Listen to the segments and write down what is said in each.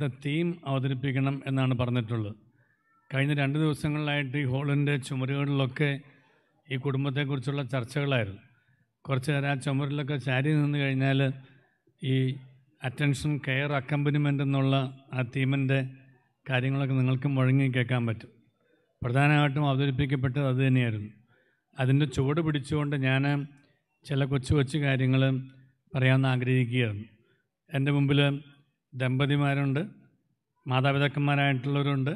ഇന്നത്തെ തീം അവതരിപ്പിക്കണം എന്നാണ് പറഞ്ഞിട്ടുള്ളത് കഴിഞ്ഞ രണ്ട് ദിവസങ്ങളിലായിട്ട് ഈ ഹോളിൻ്റെ ചുമരുകളിലൊക്കെ ഈ കുടുംബത്തെക്കുറിച്ചുള്ള ചർച്ചകളായിരുന്നു കുറച്ച് നേരം ആ ചുമരിലൊക്കെ ചാരി നിന്ന് കഴിഞ്ഞാൽ ഈ അറ്റൻഷൻ കെയർ അക്കമ്പനിമെൻ്റ് എന്നുള്ള ആ തീമിൻ്റെ കാര്യങ്ങളൊക്കെ നിങ്ങൾക്ക് മുഴങ്ങി കേൾക്കാൻ പറ്റും പ്രധാനമായിട്ടും അവതരിപ്പിക്കപ്പെട്ടത് അത് തന്നെയായിരുന്നു അതിൻ്റെ ചുവട് പിടിച്ചുകൊണ്ട് ഞാൻ ചില കൊച്ചു കൊച്ചു കാര്യങ്ങൾ പറയാമെന്ന് ആഗ്രഹിക്കുകയായിരുന്നു എൻ്റെ മുമ്പിൽ ദമ്പതിമാരുണ്ട് മാതാപിതാക്കന്മാരായിട്ടുള്ളവരുണ്ട്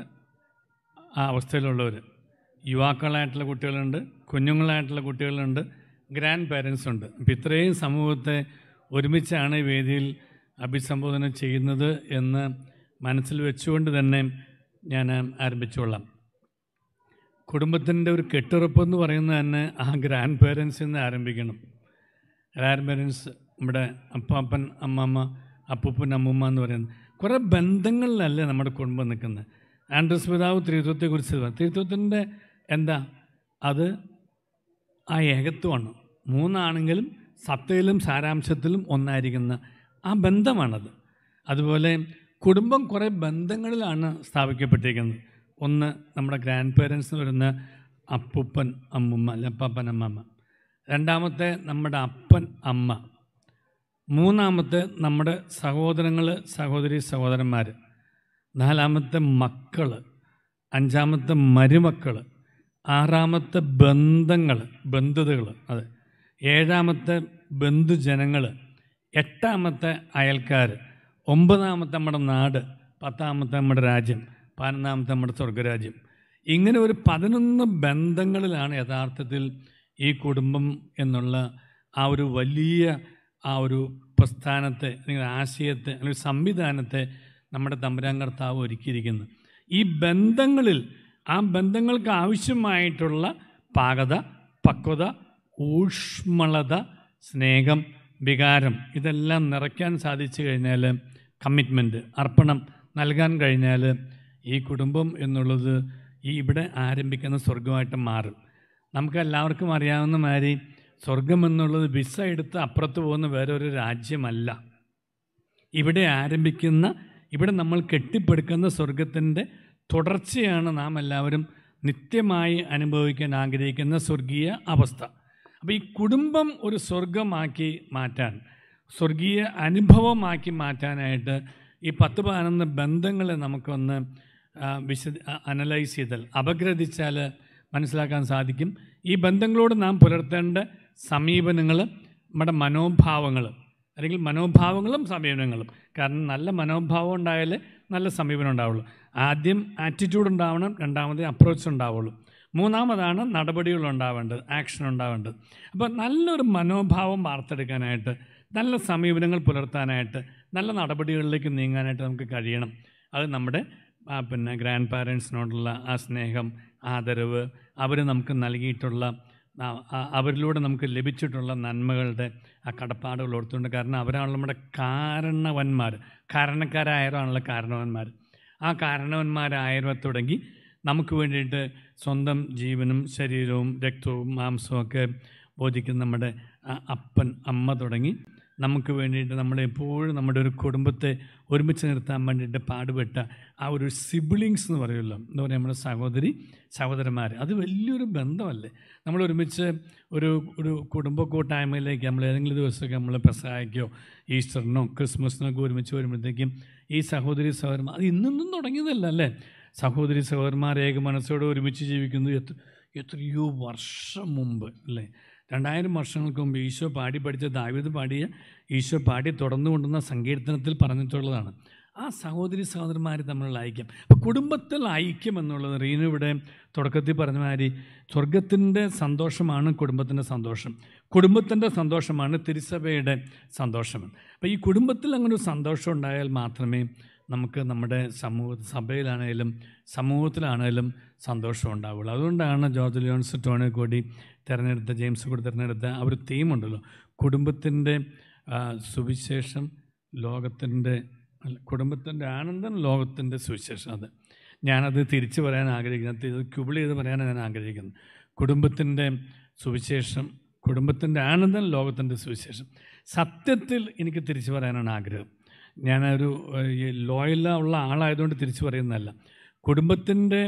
ആ അവസ്ഥയിലുള്ളവർ യുവാക്കളായിട്ടുള്ള കുട്ടികളുണ്ട് കുഞ്ഞുങ്ങളായിട്ടുള്ള കുട്ടികളുണ്ട് ഗ്രാൻഡ് പാരൻസ് ഉണ്ട് അപ്പം ഇത്രയും സമൂഹത്തെ ഒരുമിച്ചാണ് ഈ വേദിയിൽ അഭിസംബോധന ചെയ്യുന്നത് എന്ന് മനസ്സിൽ വെച്ചുകൊണ്ട് തന്നെ ഞാൻ ആരംഭിച്ചോളാം കുടുംബത്തിൻ്റെ ഒരു കെട്ടുറപ്പെന്ന് പറയുന്നത് തന്നെ ആ ഗ്രാൻഡ് പേരൻസിൽ നിന്ന് ആരംഭിക്കണം ഗ്രാൻഡ് പേരൻസ് നമ്മുടെ അപ്പാപ്പൻ അമ്മമ്മ അപ്പൂപ്പൻ അമ്മൂമ്മ എന്ന് പറയുന്നത് കുറേ ബന്ധങ്ങളിലല്ലേ നമ്മുടെ കുടുംബം നിൽക്കുന്നത് ആൻഡ്രസ് പിതാവ് ത്രിത്വത്തെക്കുറിച്ച് പറഞ്ഞു ത്രിത്വത്തിൻ്റെ എന്താ അത് ആ ഏകത്വമാണ് മൂന്നാണെങ്കിലും സത്തയിലും സാരാംശത്തിലും ഒന്നായിരിക്കുന്ന ആ ബന്ധമാണത് അതുപോലെ കുടുംബം കുറേ ബന്ധങ്ങളിലാണ് സ്ഥാപിക്കപ്പെട്ടിരിക്കുന്നത് ഒന്ന് നമ്മുടെ ഗ്രാൻഡ് പേരൻസ് വരുന്ന അപ്പൂപ്പൻ അമ്മുമ്മ അല്ലെ അപ്പാപ്പൻ അമ്മമ്മ രണ്ടാമത്തെ നമ്മുടെ അപ്പൻ അമ്മ മൂന്നാമത്തെ നമ്മുടെ സഹോദരങ്ങൾ സഹോദരി സഹോദരന്മാർ നാലാമത്തെ മക്കൾ അഞ്ചാമത്തെ മരുമക്കൾ ആറാമത്തെ ബന്ധങ്ങൾ ബന്ധുതകൾ അതെ ഏഴാമത്തെ ബന്ധുജനങ്ങൾ എട്ടാമത്തെ അയൽക്കാർ ഒമ്പതാമത്തെ നമ്മുടെ നാട് പത്താമത്തെ നമ്മുടെ രാജ്യം പതിനൊന്നാമത്തെ നമ്മുടെ സ്വർഗരാജ്യം ഇങ്ങനെ ഒരു പതിനൊന്ന് ബന്ധങ്ങളിലാണ് യഥാർത്ഥത്തിൽ ഈ കുടുംബം എന്നുള്ള ആ ഒരു വലിയ ആ ഒരു പ്രസ്ഥാനത്തെ അല്ലെങ്കിൽ ആശയത്തെ അല്ലെങ്കിൽ സംവിധാനത്തെ നമ്മുടെ തമ്പുരാൻ കർത്താവ് ഒരുക്കിയിരിക്കുന്നത് ഈ ബന്ധങ്ങളിൽ ആ ബന്ധങ്ങൾക്ക് ആവശ്യമായിട്ടുള്ള പാകത പക്വത ഊഷ്മളത സ്നേഹം വികാരം ഇതെല്ലാം നിറയ്ക്കാൻ സാധിച്ചു കഴിഞ്ഞാൽ കമ്മിറ്റ്മെൻറ്റ് അർപ്പണം നൽകാൻ കഴിഞ്ഞാൽ ഈ കുടുംബം എന്നുള്ളത് ഈ ഇവിടെ ആരംഭിക്കുന്ന സ്വർഗമായിട്ട് മാറും നമുക്ക് എല്ലാവർക്കും അറിയാവുന്ന മാതിരി സ്വർഗം എന്നുള്ളത് വിസ എടുത്ത് അപ്പുറത്ത് പോകുന്ന വേറൊരു രാജ്യമല്ല ഇവിടെ ആരംഭിക്കുന്ന ഇവിടെ നമ്മൾ കെട്ടിപ്പടുക്കുന്ന സ്വർഗത്തിൻ്റെ തുടർച്ചയാണ് നാം എല്ലാവരും നിത്യമായി അനുഭവിക്കാൻ ആഗ്രഹിക്കുന്ന സ്വർഗീയ അവസ്ഥ അപ്പോൾ ഈ കുടുംബം ഒരു സ്വർഗമാക്കി മാറ്റാൻ സ്വർഗീയ അനുഭവമാക്കി മാറ്റാനായിട്ട് ഈ പത്ത് പതിനൊന്ന് ബന്ധങ്ങളെ നമുക്കൊന്ന് ആ, വിശദ അനലൈസ് ചെയ്താൽ അപഗ്രഥിച്ചാൽ മനസ്സിലാക്കാൻ സാധിക്കും ഈ ബന്ധങ്ങളോട് നാം പുലർത്തേണ്ട സമീപനങ്ങൾ നമ്മുടെ മനോഭാവങ്ങൾ അല്ലെങ്കിൽ മനോഭാവങ്ങളും സമീപനങ്ങളും കാരണം നല്ല മനോഭാവം ഉണ്ടായാലേ നല്ല സമീപനം ഉണ്ടാവുള്ളൂ ആദ്യം ആറ്റിറ്റ്യൂഡ് ഉണ്ടാവണം രണ്ടാമത് അപ്രോച്ച് ഉണ്ടാവുള്ളൂ മൂന്നാമതാണ് നടപടികൾ ഉണ്ടാവേണ്ടത് ആക്ഷൻ ഉണ്ടാവേണ്ടത് അപ്പോൾ നല്ലൊരു മനോഭാവം വാർത്തെടുക്കാനായിട്ട് നല്ല സമീപനങ്ങൾ പുലർത്താനായിട്ട് നല്ല നടപടികളിലേക്ക് നീങ്ങാനായിട്ട് നമുക്ക് കഴിയണം അത് നമ്മുടെ ആ, പിന്നെ ഗ്രാൻഡ് പാരൻസിനോടുള്ള ആ സ്നേഹം ആദരവ് അവർ നമുക്ക് നൽകിയിട്ടുള്ള ആ- ആ- അവരിലൂടെ നമുക്ക് ലഭിച്ചിട്ടുള്ള നന്മകളുടെ ആ കടപ്പാടുകൾ ഓർത്തുകൊണ്ട് കാരണം അവരാണല്ലോ നമ്മുടെ കാരണവന്മാർ കാരണക്കാരായവരാണല്ലോ കാരണവന്മാർ ആ കാരണവന്മാരായവരെ തുടങ്ങി നമുക്ക് വേണ്ടിയിട്ട് സ്വന്തം ജീവനും ശരീരവും രക്തവും മാംസവും ഒക്കെ ബോധിക്കുന്ന നമ്മുടെ ആ അപ്പൻ അമ്മ തുടങ്ങി നമുക്ക് വേണ്ടിയിട്ട് നമ്മുടെ എപ്പോഴും നമ്മുടെ ഒരു കുടുംബത്തെ ഒരുമിച്ച് നിർത്താൻ വേണ്ടിയിട്ട് പാടുപെട്ട ആ ഒരു സിബിളിങ്സ് എന്ന് പറയുമല്ലോ എന്താ പറയുക നമ്മുടെ സഹോദരി സഹോദരന്മാർ അത് വലിയൊരു ബന്ധമല്ലേ നമ്മൾ ഒരുമിച്ച് ഒരു ഒരു കുടുംബ കൂട്ടായ്മയിലേക്ക് നമ്മൾ ഏതെങ്കിലും ദിവസമൊക്കെ നമ്മൾ പെസഹായ്ക്കോ ഈസ്റ്ററിനോ ക്രിസ്മസിനോ ഒക്കെ ഒരുമിച്ച് വരുമ്പോഴത്തേക്കും ഈ സഹോദരി സഹോദരന്മാർ അത് ഇന്നൊന്നും തുടങ്ങിയതല്ല അല്ലേ സഹോദരി സഹോദരന്മാർ ഏക മനസ്സോടെ ഒരുമിച്ച് ജീവിക്കുന്നത് എത്ര എത്രയോ വർഷം മുമ്പ് അല്ലേ രണ്ടായിരം വർഷങ്ങൾക്ക് മുമ്പ് ഈശോ പാടി പഠിച്ച ദാവീദ് പാടിയ ഈശോ പാടി തുടർന്നു കൊണ്ടുവന്ന സങ്കീർത്തനത്തിൽ പറഞ്ഞിട്ടുള്ളതാണ് ആ സഹോദരി സഹോദരന്മാർ തമ്മിലുള്ള ഐക്യം അപ്പോൾ കുടുംബത്തിൽ ഐക്യം എന്നുള്ളത് റീനു ഇവിടെ തുടക്കത്തിൽ പറഞ്ഞ മാതിരി സ്വർഗത്തിൻ്റെ സന്തോഷമാണ് കുടുംബത്തിൻ്റെ സന്തോഷം കുടുംബത്തിൻ്റെ സന്തോഷമാണ് തിരുസഭയുടെ സന്തോഷം അപ്പോൾ ഈ കുടുംബത്തിൽ അങ്ങനെ ഒരു സന്തോഷം ഉണ്ടായാൽ മാത്രമേ നമുക്ക് നമ്മുടെ സമൂഹ സഭയിലാണേലും സമൂഹത്തിലാണേലും സന്തോഷം ഉണ്ടാവുള്ളൂ അതുകൊണ്ടാണ് ജോർജ് ലിയോൺസ് ടോണി കോടി തിരഞ്ഞെടുത്ത ജെയിംസ് കൂടി തിരഞ്ഞെടുത്ത ആ ഒരു തീമുണ്ടല്ലോ കുടുംബത്തിൻ്റെ ആ, സുവിശേഷം ലോകത്തിൻ്റെ അല്ല കുടുംബത്തിൻ്റെ ആനന്ദം ലോകത്തിൻ്റെ സുവിശേഷം അത് ഞാനത് തിരിച്ചു പറയാൻ ആഗ്രഹിക്കുന്നത് ഇത് ക്യുബിൾ ചെയ്ത് പറയാനാണ് ഞാൻ ആഗ്രഹിക്കുന്നത് കുടുംബത്തിൻ്റെ സുവിശേഷം കുടുംബത്തിൻ്റെ ആനന്ദം ലോകത്തിൻ്റെ സുവിശേഷം സത്യത്തിൽ എനിക്ക് തിരിച്ചു പറയാനാണ് ആഗ്രഹം ഞാനൊരു ഏഹ്, ഈ ലോയല ഉള്ള ആളായതുകൊണ്ട് തിരിച്ചു പറയുന്നതല്ല കുടുംബത്തിൻ്റെ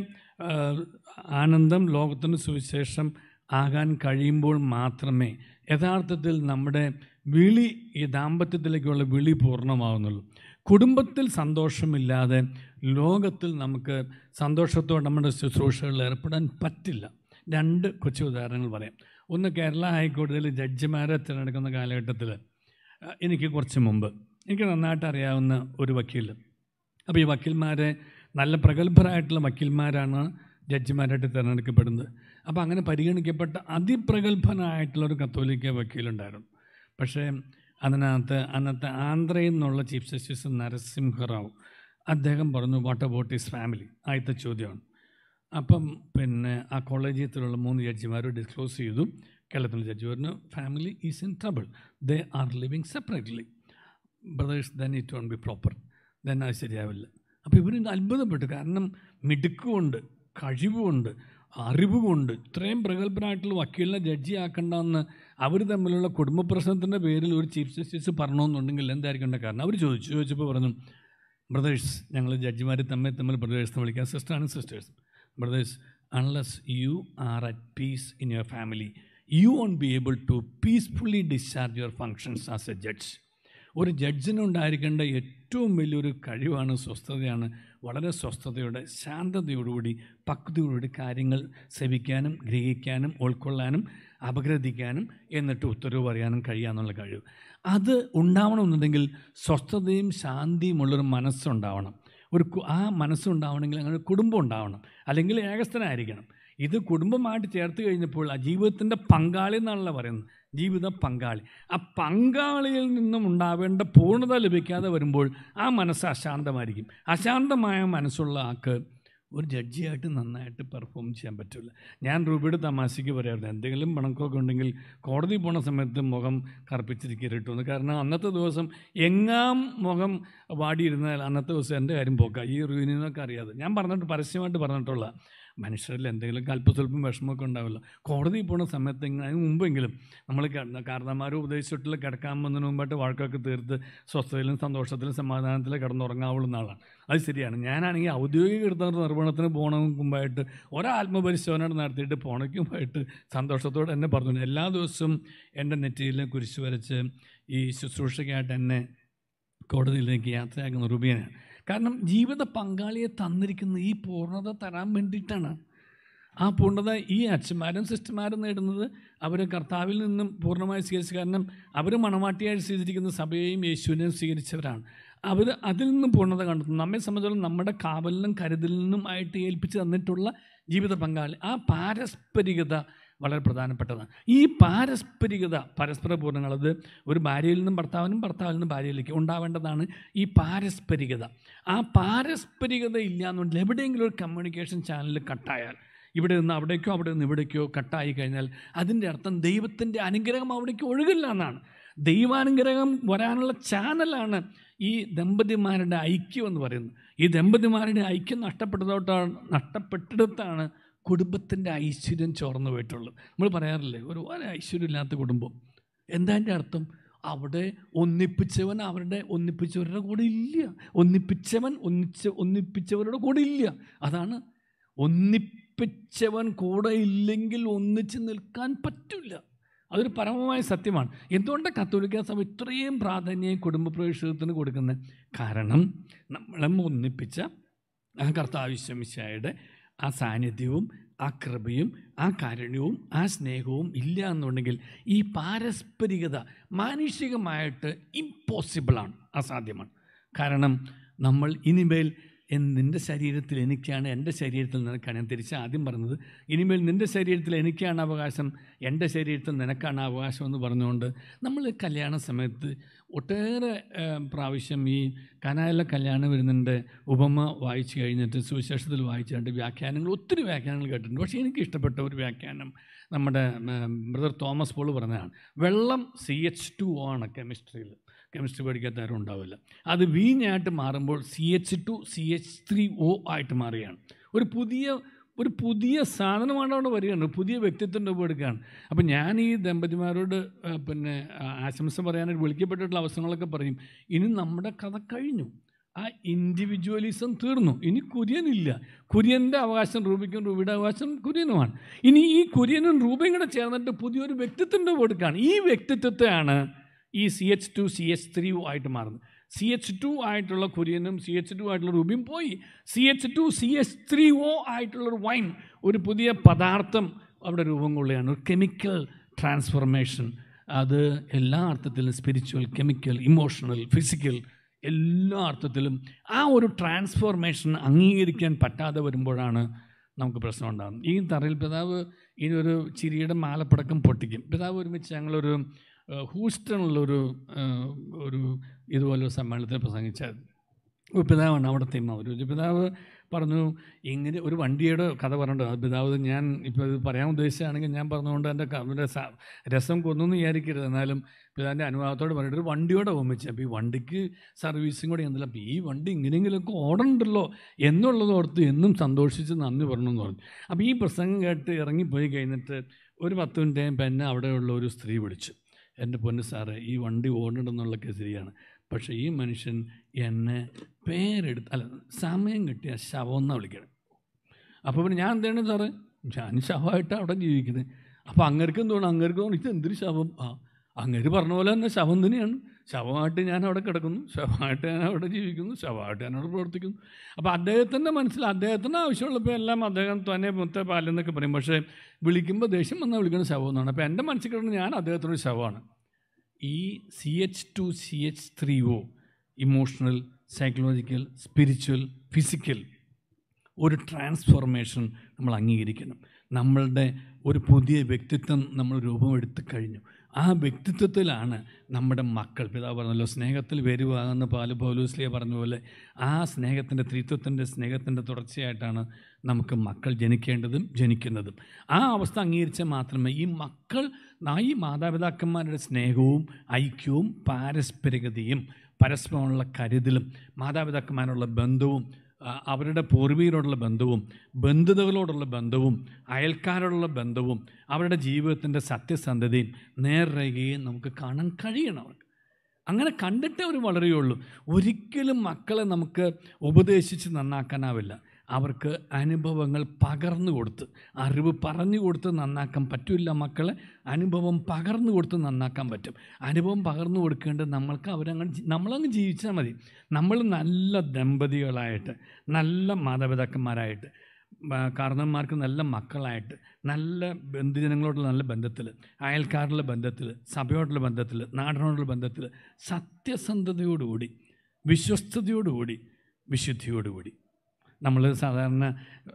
ആനന്ദം ലോകത്തിന് സുവിശേഷം ആകാൻ കഴിയുമ്പോൾ മാത്രമേ യഥാർത്ഥത്തിൽ നമ്മുടെ വിളി ഈ ദാമ്പത്യത്തിലേക്കുള്ള വിളി പൂർണ്ണമാവുന്നുള്ളൂ കുടുംബത്തിൽ സന്തോഷമില്ലാതെ ലോകത്തിൽ നമുക്ക് സന്തോഷത്തോടെ നമ്മുടെ ശുശ്രൂഷകളിൽ ഏർപ്പെടാൻ പറ്റില്ല രണ്ട് കൊച്ചു ഉദാഹരണങ്ങൾ പറയാം ഒന്ന് കേരള ഹൈക്കോടതിയിൽ ജഡ്ജിമാരെ തിരഞ്ഞെടുക്കുന്ന കാലഘട്ടത്തിൽ അഹ് എനിക്ക് കുറച്ച് മുമ്പ് എനിക്ക് നന്നായിട്ട് അറിയാവുന്ന ഒരു വക്കീൽ അപ്പോൾ ഈ വക്കീൽമാരെ നല്ല പ്രഗത്ഭരായിട്ടുള്ള വക്കീൽമാരാണ് ജഡ്ജിമാരായിട്ട് തിരഞ്ഞെടുക്കപ്പെടുന്നത് അപ്പോൾ അങ്ങനെ പരിഗണിക്കപ്പെട്ട അതിപ്രഗത്ഭനായിട്ടുള്ള ഒരു കത്തോലിക്ക വക്കീലുണ്ടായിരുന്നു പക്ഷേ അതിനകത്ത് അന്നത്തെ ആന്ധ്രയിൽ നിന്നുള്ള ചീഫ് ജസ്റ്റിസ് നരസിംഹറാവു അദ്ദേഹം പറഞ്ഞു വാട്ട് അബൌട്ട് ഹിസ് ഫാമിലി ആദ്യത്തെ ചോദ്യമാണ് അപ്പം പിന്നെ ആ കോളേജിയത്തിലുള്ള മൂന്ന് ജഡ്ജിമാർ ഡിസ്ക്ലോസ് ചെയ്തു കേരളത്തിലെ ജഡ്ജി പറഞ്ഞു family is in trouble they are living separately brothers then it won't be proper then അത് ശരിയാവില്ല അപ്പോൾ ഇവർ അത്ഭുതപ്പെട്ടു കാരണം മിടുക്കുമുണ്ട് കഴിവുമുണ്ട് അറിവുമുണ്ട് ഇത്രയും പ്രഗത്ഭനായിട്ടുള്ള വക്കീലിനെ ജഡ്ജി ആക്കണ്ടെന്ന് അവർ തമ്മിലുള്ള കുടുംബ പ്രശ്നത്തിൻ്റെ പേരിൽ ഒരു ചീഫ് ജസ്റ്റിസ് പറഞ്ഞോന്നുണ്ടെങ്കിൽ എന്തായിരിക്കും ഉണ്ടാ കാരണം അവർ ചോദിച്ചു ചോദിച്ചപ്പോൾ പറഞ്ഞു ബ്രദേഴ്സ് ഞങ്ങൾ ജഡ്ജിമാർ തമ്മിൽ തമ്മിൽ ബ്രദേഴ്സ് എന്ന് വിളിക്കാം സിസ്റ്ററാണ് sisters brothers unless you are at peace in your family you won't be able to peacefully discharge your functions as a judge ഒരു ജഡ്ജിനുണ്ടായിരിക്കേണ്ട ഏറ്റവും വലിയൊരു കഴിവാണ് സ്വസ്ഥതയാണ് വളരെ സ്വസ്ഥതയോടെ ശാന്തതയോടുകൂടി പക്വതയോടുകൂടി കാര്യങ്ങൾ സെവിക്കാനും ഗ്രഹിക്കാനും ഉൾക്കൊള്ളാനും അപഗ്രഥിക്കാനും എന്നിട്ട് ഉത്തരവ് പറയാനും കഴിയാന്നുള്ള കഴിവ് അത് ഉണ്ടാവണമെന്നുണ്ടെങ്കിൽ സ്വസ്ഥതയും ശാന്തിയും ഉള്ളൊരു മനസ്സുണ്ടാവണം ഒരു കു- ആ മനസ്സുണ്ടാവണമെങ്കിൽ അങ്ങനെ ഒരു കുടുംബം ഉണ്ടാവണം അല്ലെങ്കിൽ ഏകസ്ഥനായിരിക്കണം ഇത് കുടുംബമായിട്ട് ചേർത്ത് കഴിഞ്ഞപ്പോൾ ആ ജീവിതത്തിൻ്റെ പങ്കാളി എന്നാണല്ലോ പറയുന്നത് ജീവിത പങ്കാളി ആ പങ്കാളിയിൽ നിന്നും ഉണ്ടാവേണ്ട പൂർണ്ണത ലഭിക്കാതെ വരുമ്പോൾ ആ മനസ്സ് അശാന്തമായിരിക്കും അശാന്തമായ മനസ്സുള്ള ആൾക്ക് ഒരു ജഡ്ജിയായിട്ട് നന്നായിട്ട് പെർഫോം ചെയ്യാൻ പറ്റില്ല ഞാൻ രൂപയുടെ തമാശയ്ക്ക് പറയാറുണ്ട് എന്തെങ്കിലും പണക്കൊക്കെ ഉണ്ടെങ്കിൽ കോടതി പോണ സമയത്ത് മുഖം കറുപ്പിച്ചിരിക്കരുട്ടെന്ന് കാരണം അന്നത്തെ ദിവസം എങ്ങാം മുഖം വാടിയിരുന്നാൽ അന്നത്തെ ദിവസം എൻ്റെ കാര്യം പോക്കാം ഈ റിയൂനിയനൊക്കെ അറിയാതെ ഞാൻ പറഞ്ഞിട്ട് പരസ്യമായിട്ട് പറഞ്ഞിട്ടുള്ള മനുഷ്യരിൽ എന്തെങ്കിലും അല്പസ്വല്പം വിഷമമൊക്കെ ഉണ്ടാവില്ല കോടതി പോണ സമയത്ത് ഇങ്ങനെ അതിന് മുമ്പെങ്കിലും നമ്മൾ കാരണന്മാരും ഉപദേശിച്ചിട്ടുള്ള കിടക്കാൻ പോകുന്നതിന് മുമ്പായിട്ട് വഴക്കൊക്കെ തീർത്ത് സ്വസ്ഥതയിലും സന്തോഷത്തിലും സമാധാനത്തിലും കിടന്നുറങ്ങാവുള്ള ആളാണ് അത് ശരിയാണ് ഞാനാണെങ്കിൽ ഔദ്യോഗിക കൃത്യ നിർവഹണത്തിന് പോകണമെന്ന് മുമ്പായിട്ട് ഒരാത്മപരിശോധന നടത്തിയിട്ട് പോണയ്ക്ക് മുമ്പായിട്ട് സന്തോഷത്തോടെ എന്നെ പറഞ്ഞു എല്ലാ ദിവസവും എൻ്റെ നെറ്റിയിൽ കുരിശ് വരച്ച് ഈ ശുശ്രൂഷയ്ക്കായിട്ട് എന്നെ കോടതിയിലേക്ക് യാത്രയാക്കുന്ന റുബിയനാണ് കാരണം ജീവിത പങ്കാളിയെ തന്നിരിക്കുന്ന ഈ പൂർണ്ണത തരാൻ വേണ്ടിയിട്ടാണ് ആ പൂർണ്ണത ഈ അച്ഛന്മാരും സിസ്റ്റർമാരും നേടുന്നത് അവർ കർത്താവിൽ നിന്നും പൂർണ്ണമായി സ്വീകരിച്ചു കാരണം അവർ മണവാട്ടിയായി സ്വീകരിക്കുന്ന സഭയെയും യേശുവിനെയും സ്വീകരിച്ചവരാണ് അവർ അതിൽ നിന്നും പൂർണ്ണത കണ്ടെത്തുന്നു നമ്മെ സംബന്ധിച്ചിടത്തോളം നമ്മുടെ കാവലിനും കരുതലിനും ആയിട്ട് ഏൽപ്പിച്ച് തന്നിട്ടുള്ള ജീവിത പങ്കാളി ആ പാരസ്പരികത വളരെ പ്രധാനപ്പെട്ടതാണ് ഈ പാരസ്പരികത പരസ്പര പൂർണ്ണങ്ങൾ അത് ഒരു ഭാര്യയിൽ നിന്നും ഭർത്താവിനും ഭർത്താവിൽ നിന്നും ഭാര്യയിലേക്ക് ഉണ്ടാവേണ്ടതാണ് ഈ പാരസ്പരികത ആ പാരസ്പരികത ഇല്ല എന്നുണ്ടെങ്കിൽ എവിടെയെങ്കിലും ഒരു കമ്മ്യൂണിക്കേഷൻ ചാനൽ കട്ടായാൽ ഇവിടെ നിന്ന് അവിടേക്കോ അവിടെ നിന്ന് ഇവിടേക്കോ കട്ടായി കഴിഞ്ഞാൽ അതിൻ്റെ അർത്ഥം ദൈവത്തിൻ്റെ അനുഗ്രഹം അവിടേക്ക് ഒഴുകില്ല എന്നാണ് ദൈവാനുഗ്രഹം വരാനുള്ള ചാനലാണ് ഈ ദമ്പതിമാരുടെ ഐക്യം എന്ന് പറയുന്നത് ഈ ദമ്പതിമാരുടെ ഐക്യം നഷ്ടപ്പെട്ടതോട്ടാണ് നഷ്ടപ്പെട്ടിടത്താണ് കുടുംബത്തിൻ്റെ ഐശ്വര്യം ചോർന്നു പോയിട്ടുള്ളത് നമ്മൾ പറയാറില്ലേ ഒരു വളരെ ഐശ്വര്യമില്ലാത്ത കുടുംബം എന്താ എൻ്റെ അർത്ഥം അവിടെ ഒന്നിപ്പിച്ചവൻ അവരുടെ ഒന്നിപ്പിച്ചവരുടെ കൂടെ ഇല്ല ഒന്നിപ്പിച്ചവൻ ഒന്നിച്ച ഒന്നിപ്പിച്ചവരുടെ കൂടെ ഇല്ല അതാണ് ഒന്നിപ്പിച്ചവൻ കൂടെ ഇല്ലെങ്കിൽ ഒന്നിച്ച് നിൽക്കാൻ പറ്റില്ല അതൊരു പരമമായ സത്യമാണ് എന്തുകൊണ്ടാണ് കത്തോലിക്ക സഭ ഇത്രയും പ്രാധാന്യം കുടുംബ പ്രവേശനത്തിന് കൊടുക്കുന്നത് കാരണം നമ്മളെ ഒന്നിപ്പിച്ച ആ കർത്താവിശ്വമിശായുടെ ആ സാന്നിധ്യവും ആ കൃപയും ആ കാരുണ്യവും ആ സ്നേഹവും ഇല്ല എന്നുണ്ടെങ്കിൽ ഈ പാരസ്പരികത മാനുഷികമായിട്ട് ഇമ്പോസിബിളാണ് അസാധ്യമാണ് കാരണം നമ്മൾ ഇനിമേൽ എൻ- നിൻ്റെ ശരീരത്തിൽ എനിക്കാണ് എൻ്റെ ശരീരത്തിൽ നിനക്കാണ് ഞാൻ തിരിച്ച് ആദ്യം പറഞ്ഞത് ഇനിമേൽ നിൻ്റെ ശരീരത്തിൽ എനിക്കാണ് അവകാശം എൻ്റെ ശരീരത്തിൽ നിനക്കാണ് അവകാശം എന്ന് പറഞ്ഞുകൊണ്ട് നമ്മൾ കല്യാണ സമയത്ത് ഒട്ടേറെ ഏഹ്, പ്രാവശ്യം ഈ കനാലിലെ കല്യാണം വരുന്നതിൻ്റെ ഉപമ വായിച്ചു കഴിഞ്ഞിട്ട് സുവിശേഷത്തിൽ വായിച്ചിട്ട് വ്യാഖ്യാനങ്ങൾ ഒത്തിരി വ്യാഖ്യാനങ്ങൾ കേട്ടിട്ടുണ്ട് പക്ഷേ എനിക്ക് ഇഷ്ടപ്പെട്ട ഒരു വ്യാഖ്യാനം നമ്മുടെ ബ്രദർ തോമസ് പോൾ പറഞ്ഞതാണ് വെള്ളം സി എച്ച് ടു ഒ ആണ് കെമിസ്ട്രിയിൽ കെമിസ്ട്രി പഠിക്കാത്ത ആരും ഉണ്ടാവില്ല അത് വീഞ്ഞായിട്ട് മാറുമ്പോൾ C H two C H three O ആയിട്ട് മാറുകയാണ് ഒരു പുതിയ ഒരു പുതിയ സാധനമാണ് അവിടെ വരികയാണ് പുതിയ വ്യക്തിത്വം രൂപമെടുക്കുകയാണ് അപ്പം ഞാൻ ഈ ദമ്പതിമാരോട് ആ, പിന്നെ ആ, ആശംസ പറയാനായിട്ട് വിളിക്കപ്പെട്ടിട്ടുള്ള അവസരങ്ങളൊക്കെ പറയും ഇനി നമ്മുടെ കഥ കഴിഞ്ഞു ആ ഇൻഡിവിജ്വലിസം തീർന്നു ഇനി കുര്യനില്ല കുര്യൻ്റെ അവകാശം റൂബിക്കും റൂബിയുടെ അവകാശം കുര്യനുമാണ് ഇനി ഈ കുര്യനും റൂബയും കൂടെ ചേർന്നിട്ട് പുതിയൊരു വ്യക്തിത്വം കൊടുക്കുകയാണ് ഈ വ്യക്തിത്വത്തെയാണ് ഈ C H two C H three ആയിട്ട് മാറുന്നത് സി എച്ച് ടു ആയിട്ടുള്ള കുര്യനും സി എച്ച് ടു ആയിട്ടുള്ള റൂബിയും പോയി C H two C H three O ആയിട്ടുള്ളൊരു വൈൻ ഒരു പുതിയ പദാർത്ഥം അവിടെ രൂപം കൊള്ളുകയാണ് ഒരു കെമിക്കൽ ട്രാൻസ്ഫോർമേഷൻ അത് എല്ലാ അർത്ഥത്തിലും സ്പിരിച്വൽ കെമിക്കൽ ഇമോഷണൽ ഫിസിക്കൽ എല്ലാ അർത്ഥത്തിലും ആ ഒരു ട്രാൻസ്ഫോർമേഷൻ അംഗീകരിക്കാൻ പറ്റാതെ വരുമ്പോഴാണ് നമുക്ക് പ്രശ്നം ഉണ്ടാകുന്നത് ഈ തറയിൽ പിതാവ് ഈ ഒരു ചിരിയുടെ മാലപ്പടക്കം പൊട്ടിക്കും പിതാവ് ഒരുമിച്ച് ഞങ്ങളൊരു ഏഹ്, ഹൂസ്റ്റണിലൊരു ഏഹ്, ഒരു ഇതുപോലെ ഒരു സമ്മേളനത്തിൽ പ്രസംഗിച്ചായിരുന്നു ഒരു പിതാവാണ് അവിടുത്തെ ഇമ്മാവ് ഒരു പിതാവ് പറഞ്ഞു ഇങ്ങനെ ഒരു വണ്ടിയുടെ കഥ പറഞ്ഞിട്ടുണ്ട് അത് പിതാവ് ഞാൻ ഇപ്പോൾ ഇത് പറയാൻ ഉദ്ദേശിച്ചാണെങ്കിൽ ഞാൻ പറഞ്ഞുകൊണ്ട് എൻ്റെ അവരുടെ സ- രസം കൊന്നൊന്നും വിചാരിക്കരുത് എന്നാലും പിതാവിൻ്റെ അനുഭവത്തോട് പറഞ്ഞിട്ട് ഒരു വണ്ടിയോടെ ഓമിച്ചു അപ്പോൾ ഈ വണ്ടിക്ക് സർവീസും കൂടെ എന്തില്ല അപ്പോൾ ഈ വണ്ടി ഇങ്ങനെയെങ്കിലുമൊക്കെ ഓടണ്ടല്ലോ എന്നുള്ളത് ഓർത്ത് എന്നും സന്തോഷിച്ച് നന്ദി പറഞ്ഞു എന്ന് പറഞ്ഞു അപ്പോൾ ഈ പ്രസംഗം കേട്ട് ഇറങ്ങിപ്പോയി കഴിഞ്ഞിട്ട് ഒരു പത്ത് മിനിറ്റ് കഴിയുമ്പോൾ എന്നെ അവിടെയുള്ള ഒരു സ്ത്രീ വിളിച്ചു എൻ്റെ പൊന്ന് സാറേ ഈ വണ്ടി ഓടണ്ടെന്നുള്ളതൊക്കെ ശരിയാണ് പക്ഷേ ഈ മനുഷ്യൻ എന്നെ പേരെടുത്ത് അല്ല സമയം കിട്ടിയ ശവം എന്നാണ് വിളിക്കണം അപ്പോൾ പിന്നെ ഞാൻ എന്താണ് സാറേ ഞാൻ ശവമായിട്ട് അവിടെ ജീവിക്കുന്നത് അപ്പോൾ അങ്ങർക്കും തോന്നും അങ്ങർക്ക് തോന്നും ഇത് എന്തൊരു ശവം ആ അങ്ങര് പറഞ്ഞ പോലെ തന്നെ ശവം തന്നെയാണ് ശവമായിട്ട് ഞാൻ അവിടെ കിടക്കുന്നു ശവമായിട്ട് ഞാൻ അവിടെ ജീവിക്കുന്നു ശവമായിട്ട് ഞാൻ അവിടെ പ്രവർത്തിക്കുന്നു അപ്പോൾ അദ്ദേഹത്തിൻ്റെ മനസ്സിൽ അദ്ദേഹത്തിന് ആവശ്യമുള്ളപ്പോൾ എല്ലാം അദ്ദേഹം തന്നെ മുത്ത പാലെന്നൊക്കെ പറയും പക്ഷേ വിളിക്കുമ്പോൾ ദേഷ്യം വന്നാൽ വിളിക്കുന്ന ശവം എന്നാണ് അപ്പോൾ എൻ്റെ മനസ്സിൽ കിടന്ന് ഞാൻ അദ്ദേഹത്തിനൊരു ശവമാണ് ഈ C H two C H three O emotional psychological spiritual physical ഒരു ട്രാൻസ്ഫോർമേഷൻ നമ്മൾ അംഗീകരിക്കണം നമ്മളുടെ ഒരു പുതിയ വ്യക്തിത്വം നമ്മൾ രൂപമെടുത്ത് കഴിഞ്ഞു ആ വ്യക്തിത്വത്തിലാണ് നമ്മുടെ മക്കൾ പിതാവ് പറഞ്ഞല്ലോ സ്നേഹത്തിൽ വരുവാകുന്ന പാല് പൗലൂസ്ലിയ പറഞ്ഞ പോലെ ആ സ്നേഹത്തിൻ്റെ ത്രിത്വത്തിൻ്റെ സ്നേഹത്തിൻ്റെ തുടർച്ചയായിട്ടാണ് നമുക്ക് മക്കൾ ജനിക്കേണ്ടതും ജനിക്കുന്നതും ആ അവസ്ഥ അംഗീകരിച്ചാൽ മാത്രമേ ഈ മക്കൾ ആ ഈ മാതാപിതാക്കന്മാരുടെ സ്നേഹവും ഐക്യവും പാരസ്പരികതയും പരസ്പരമുള്ള കരുതലും മാതാപിതാക്കന്മാരുള്ള ബന്ധവും ആ, അവരുടെ പൂർവീകരോടുള്ള ബന്ധവും ബന്ധുതകളോടുള്ള ബന്ധവും അയൽക്കാരോടുള്ള ബന്ധവും അവരുടെ ജീവിതത്തിൻ്റെ സത്യസന്ധതയും നേർരേഖയും നമുക്ക് കാണാൻ കഴിയണം അവർക്ക് അങ്ങനെ കണ്ടിട്ടേ അവർ വളരുകയുള്ളൂ ഒരിക്കലും മക്കളെ നമുക്ക് ഉപദേശിച്ച് നന്നാക്കാനാവില്ല അവർക്ക് അനുഭവങ്ങൾ പകർന്നു കൊടുത്ത് അറിവ് പറഞ്ഞു കൊടുത്ത് നന്നാക്കാൻ പറ്റില്ല മക്കളെ അനുഭവം പകർന്നു കൊടുത്ത് നന്നാക്കാൻ പറ്റും അനുഭവം പകർന്നു കൊടുക്കേണ്ടത് നമ്മൾക്ക് അവരങ്ങനെ ജി- നമ്മളങ്ങ് ജീവിച്ചാൽ മതി നമ്മൾ നല്ല ദമ്പതികളായിട്ട് നല്ല മാതാപിതാക്കന്മാരായിട്ട് മ- കാരണന്മാർക്ക് നല്ല മക്കളായിട്ട് നല്ല ബന്ധുജനങ്ങളോടുള്ള നല്ല ബന്ധത്തിൽ അയൽക്കാരുടെ ബന്ധത്തിൽ സഭയോടുള്ള ബന്ധത്തിൽ നാടിനോടുള്ള ബന്ധത്തിൽ സത്യസന്ധതയോടുകൂടി വിശ്വസ്തയോടുകൂടി വിശുദ്ധിയോടുകൂടി നമ്മൾ സാധാരണ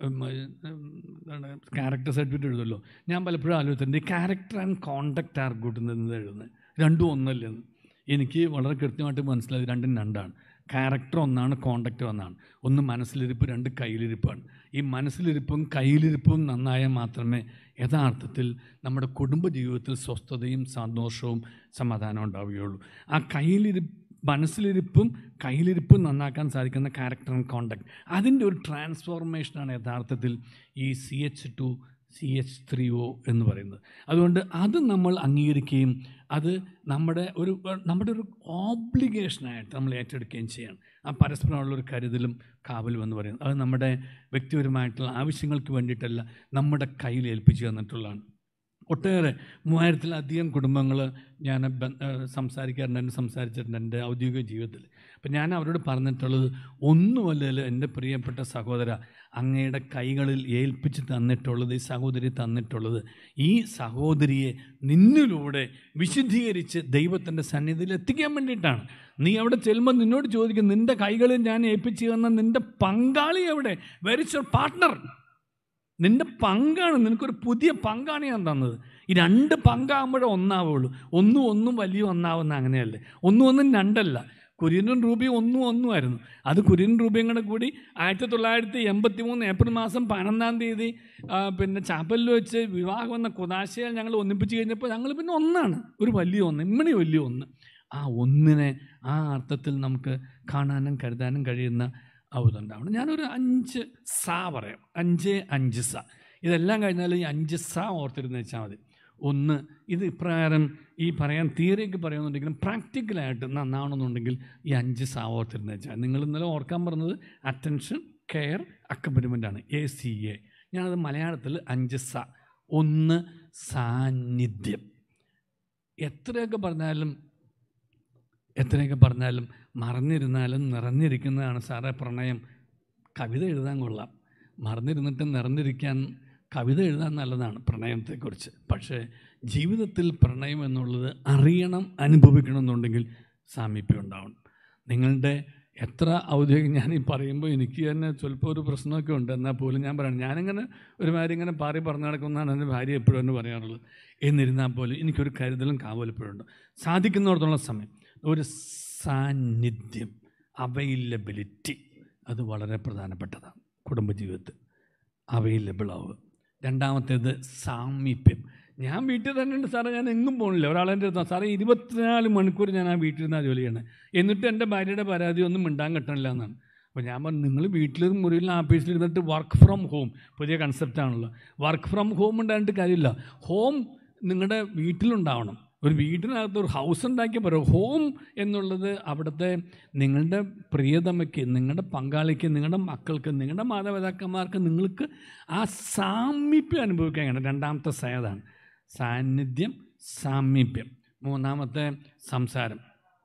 ക്യാരക്ടർ സർട്ടിഫിക്കറ്റ് എഴുതുമല്ലോ ഞാൻ പലപ്പോഴും ആലോചിച്ചിട്ടുണ്ട് ഈ character and conduct are good എന്ന് എഴുതുന്നത് രണ്ടും ഒന്നല്ലെന്ന് എനിക്ക് വളരെ കൃത്യമായിട്ട് മനസ്സിലായത് രണ്ടും രണ്ടാണ് ക്യാരക്ടർ ഒന്നാണ് കോണ്ടക്റ്റ് ഒന്നാണ് ഒന്ന് മനസ്സിലിരിപ്പ് രണ്ട് കയ്യിലിരിപ്പാണ് ഈ മനസ്സിലിരിപ്പും കയ്യിലിരിപ്പും നന്നായാൽ മാത്രമേ യഥാർത്ഥത്തിൽ നമ്മുടെ കുടുംബ ജീവിതത്തിൽ സ്വസ്ഥതയും സന്തോഷവും സമാധാനവും ഉണ്ടാവുകയുള്ളൂ ആ കയ്യിലിരിപ്പ് മനസ്സിലിരിപ്പും കയ്യിലിരിപ്പും നന്നാക്കാൻ സാധിക്കുന്ന ക്യാരക്ടർ ആൻഡ് കോണ്ടക്ട് അതിൻ്റെ ഒരു ട്രാൻസ്ഫോർമേഷനാണ് യഥാർത്ഥത്തിൽ ഈ C H two C H three O എന്ന് പറയുന്നത് അതുകൊണ്ട് അത് നമ്മൾ അംഗീകരിക്കുകയും അത് നമ്മുടെ ഒരു നമ്മുടെ ഒരു ഓബ്ലിഗേഷനായിട്ട് നമ്മൾ ഏറ്റെടുക്കുകയും ചെയ്യണം ആ പരസ്പരമുള്ളൊരു കരുതലും കാവലും എന്ന് പറയുന്നത് അത് നമ്മുടെ വ്യക്തിപരമായിട്ടുള്ള ആവശ്യങ്ങൾക്ക് വേണ്ടിയിട്ടല്ല നമ്മുടെ കയ്യിൽ ഏൽപ്പിച്ചു തന്നിട്ടുള്ളതാണ് ഒട്ടേറെ മൂവായിരത്തിലധികം കുടുംബങ്ങൾ ഞാൻ ബ- ഏഹ് സംസാരിക്കാറുണ്ട് എന്നെ സംസാരിച്ചിട്ടുണ്ട് എൻ്റെ ഔദ്യോഗിക ജീവിതത്തിൽ അപ്പം ഞാൻ അവരോട് പറഞ്ഞിട്ടുള്ളത് ഒന്നുമല്ലല്ലോ എൻ്റെ പ്രിയപ്പെട്ട സഹോദര അങ്ങയുടെ കൈകളിൽ ഏൽപ്പിച്ച് തന്നിട്ടുള്ളത് ഈ സഹോദരി തന്നിട്ടുള്ളത് ഈ സഹോദരിയെ നിന്നിലൂടെ വിശുദ്ധീകരിച്ച് ദൈവത്തിൻ്റെ സന്നിധിയിൽ എത്തിക്കാൻ വേണ്ടിയിട്ടാണ് നീ അവിടെ ചെല്ലുമ്പോൾ നിന്നോട് ചോദിക്കും നിൻ്റെ കൈകളിൽ ഞാൻ ഏൽപ്പിച്ച് തന്ന നിൻ്റെ പങ്കാളി എവിടെ വെരിച്ച് യുവർ പാർട്ട്ണർ നിന്റെ പങ്കാണ് നിനക്കൊരു പുതിയ പങ്കാണ് ഞാൻ തന്നത് ഈ രണ്ട് പങ്കാകുമ്പോഴേ ഒന്നാവുള്ളൂ ഒന്നും ഒന്നും വലിയ ഒന്നാവുന്ന അങ്ങനെയല്ലേ ഒന്നും ഒന്നും രണ്ടല്ല കുര്യനും രൂപയും ഒന്നും ഒന്നുമായിരുന്നു അത് കുര്യൻ രൂപയും കൂടെ കൂടി ആയിരത്തി തൊള്ളായിരത്തി എൺപത്തി മൂന്ന് ഏപ്രിൽ മാസം പതിനൊന്നാം തീയതി ആ, പിന്നെ ചാപ്പലിൽ വെച്ച് വിവാഹം എന്ന കുതാശയാൽ ഞങ്ങൾ ഒന്നിപ്പിച്ച് കഴിഞ്ഞപ്പോൾ ഞങ്ങൾ പിന്നെ ഒന്നാണ് ഒരു വലിയ ഒന്ന് ഇമ്മണി വലിയ ഒന്ന് ആ ഒന്നിനെ ആ അർത്ഥത്തിൽ നമുക്ക് കാണാനും കരുതാനും കഴിയുന്ന ഔതുണ്ടാവണം ഞാനൊരു അഞ്ച് സ പറയാം അഞ്ച് അഞ്ച് സ ഇതെല്ലാം കഴിഞ്ഞാൽ ഈ അഞ്ച് സ ഓർത്തിരുന്ന് വെച്ചാൽ മതി ഒന്ന് ഇത് ഇപ്രകാരം ഈ പറയാൻ തിയറിയൊക്കെ പറയുന്നുണ്ടെങ്കിലും പ്രാക്ടിക്കലായിട്ട് നന്നാവണമെന്നുണ്ടെങ്കിൽ ഈ അഞ്ച് സ ഓർത്തിരുന്ന് വെച്ചാൽ നിങ്ങൾ ഇന്നലെ ഓർക്കാൻ പറഞ്ഞത് അറ്റൻഷൻ കെയർ അക്കമ്പനിമെൻ്റ് ആണ് എ സി എ ഞാനത് മലയാളത്തിൽ അഞ്ച് സ ഒന്ന് സാന്നിധ്യം എത്രയൊക്കെ പറഞ്ഞാലും എത്രയൊക്കെ പറഞ്ഞാലും മറന്നിരുന്നാലും നിറഞ്ഞിരിക്കുന്നതാണ് സാറേ പ്രണയം കവിത എഴുതാൻ കൊള്ളാം മറന്നിരുന്നിട്ട് നിറഞ്ഞിരിക്കാൻ കവിത എഴുതാൻ നല്ലതാണ് പ്രണയത്തെക്കുറിച്ച് പക്ഷേ ജീവിതത്തിൽ പ്രണയം എന്നുള്ളത് അറിയണം അനുഭവിക്കണം എന്നുണ്ടെങ്കിൽ സാമീപ്യം ഉണ്ടാവണം നിങ്ങളുടെ എത്ര ഔദ്യോഗികം ഞാൻ ഈ പറയുമ്പോൾ എനിക്ക് തന്നെ ചിലപ്പോൾ ഒരു പ്രശ്നമൊക്കെ ഉണ്ട് എന്നാൽ പോലും ഞാൻ പറയണം ഞാനിങ്ങനെ ഒരുമാതിരി ഇങ്ങനെ പാറി പറഞ്ഞു നടക്കുന്നതാണ് എൻ്റെ ഭാര്യ എപ്പോഴും എന്നെ പറയാറുള്ളത് എന്നിരുന്നാൽ പോലും എനിക്കൊരു കരുതലും കാവലിപ്പോഴുണ്ട് സാധിക്കുന്നിടത്തോളം സമയം ഒരു സാന്നിധ്യം അവൈലബിലിറ്റി അത് വളരെ പ്രധാനപ്പെട്ടതാണ് കുടുംബജീവിതത്തിൽ അവൈലബിൾ ആവുക രണ്ടാമത്തേത് സാമീപ്യം ഞാൻ വീട്ടിൽ തന്നെ ഉണ്ട് സാറേ ഞാൻ എങ്ങും പോകണില്ല ഒരാളെൻ്റെ അടുത്ത് സാറേ ഇരുപത്തിനാല് മണിക്കൂർ ഞാൻ ആ വീട്ടിൽ നിന്നാണ് ജോലി ചെയ്യണത് എന്നിട്ട് എൻ്റെ ഭാര്യയുടെ പരാതി ഒന്നും മിണ്ടാൻ കിട്ടണില്ല എന്നാണ് അപ്പോൾ ഞാൻ പറഞ്ഞു നിങ്ങൾ വീട്ടിലും മുറിയിലും ആഫീസിൽ ഇരുന്നിട്ട് വർക്ക് ഫ്രം ഹോം പുതിയ കൺസെപ്റ്റാണല്ലോ വർക്ക് ഫ്രം ഹോം ഉണ്ടായിട്ട് കാര്യമില്ല ഹോം നിങ്ങളുടെ വീട്ടിലുണ്ടാവണം ഒരു വീട്ടിനകത്ത് ഒരു ഹൗസ് ഉണ്ടാക്കിയ പോരാ ഹോം എന്നുള്ളത് അവിടുത്തെ നിങ്ങളുടെ പ്രിയതമയ്ക്ക് നിങ്ങളുടെ പങ്കാളിക്ക് നിങ്ങളുടെ മക്കൾക്ക് നിങ്ങളുടെ മാതാപിതാക്കന്മാർക്ക് നിങ്ങൾക്ക് ആ സാമീപ്യം അനുഭവിക്കാൻ കഴിയണം രണ്ടാമത്തെ സേതാണ് സാന്നിധ്യം സാമീപ്യം മൂന്നാമത്തെ സംസാരം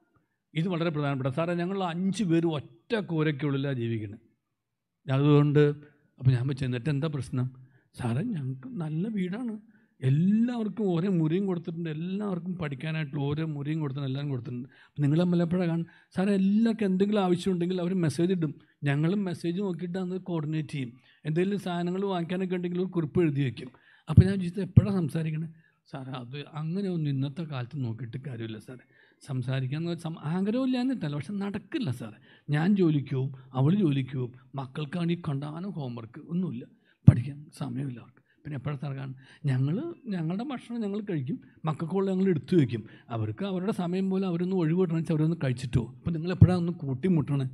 ഇത് വളരെ പ്രധാനപ്പെട്ട സാറേ ഞങ്ങൾ അഞ്ച് പേര് ഒറ്റ കൂരയ്ക്കുള്ളിലാണ് ജീവിക്കുന്നത് അതുകൊണ്ട് അപ്പോൾ ഞാൻ ചെന്നിട്ട് എന്താ പ്രശ്നം സാറേ ഞങ്ങൾക്ക് നല്ല വീടാണ് എല്ലാവർക്കും ഓരോ മുറിയും കൊടുത്തിട്ടുണ്ട് എല്ലാവർക്കും പഠിക്കാനായിട്ട് ഓരോ മുറിയും കൊടുത്തിട്ടുണ്ട് എല്ലാം കൊടുത്തിട്ടുണ്ട് അപ്പം നിങ്ങൾ തമ്മിൽ എപ്പോഴാണ് കാണും സാറേ എല്ലാവർക്കും എന്തെങ്കിലും ആവശ്യമുണ്ടെങ്കിൽ അവർ മെസ്സേജ് ഇടും ഞങ്ങളും മെസ്സേജ് നോക്കിയിട്ട് അത് കോർഡിനേറ്റ് ചെയ്യും എന്തെങ്കിലും സാധനങ്ങൾ വാങ്ങിക്കാനൊക്കെ ഉണ്ടെങ്കിൽ ഒരു കുറിപ്പ് എഴുതി വയ്ക്കും അപ്പോൾ ഞാൻ ചോദിച്ചത് എപ്പോഴാണ് സംസാരിക്കണത് സാറേ അത് അങ്ങനെ ഒന്നും ഇന്നത്തെ കാലത്ത് നോക്കിയിട്ട് കാര്യമില്ല സാറേ സംസാരിക്കാന്ന് വെച്ചാൽ ആഗ്രഹമില്ല എന്നിട്ടല്ല പക്ഷെ നടക്കില്ല സാറേ ഞാൻ ജോലിക്ക് പോവും അവൾ ജോലിക്ക് പോവും മക്കൾക്കാണെങ്കിൽ കണ്ടാനും ഹോംവർക്ക് ഒന്നുമില്ല പഠിക്കാൻ സമയമില്ല അവർക്ക് പിന്നെ എപ്പോഴത്തെ ഇറങ്ങാൻ ഞങ്ങൾ ഞങ്ങളുടെ ഭക്ഷണം ഞങ്ങൾ കഴിക്കും മക്കൾക്കുള്ള ഞങ്ങൾ എടുത്തു വയ്ക്കും അവർക്ക് അവരുടെ സമയം പോലെ അവരൊന്ന് ഒഴിവ് കിട്ടണം വെച്ചാൽ അവരൊന്ന് കഴിച്ചിട്ടോ അപ്പോൾ നിങ്ങൾ എപ്പോഴാണ് ഒന്ന് കൂട്ടിമുട്ടണേ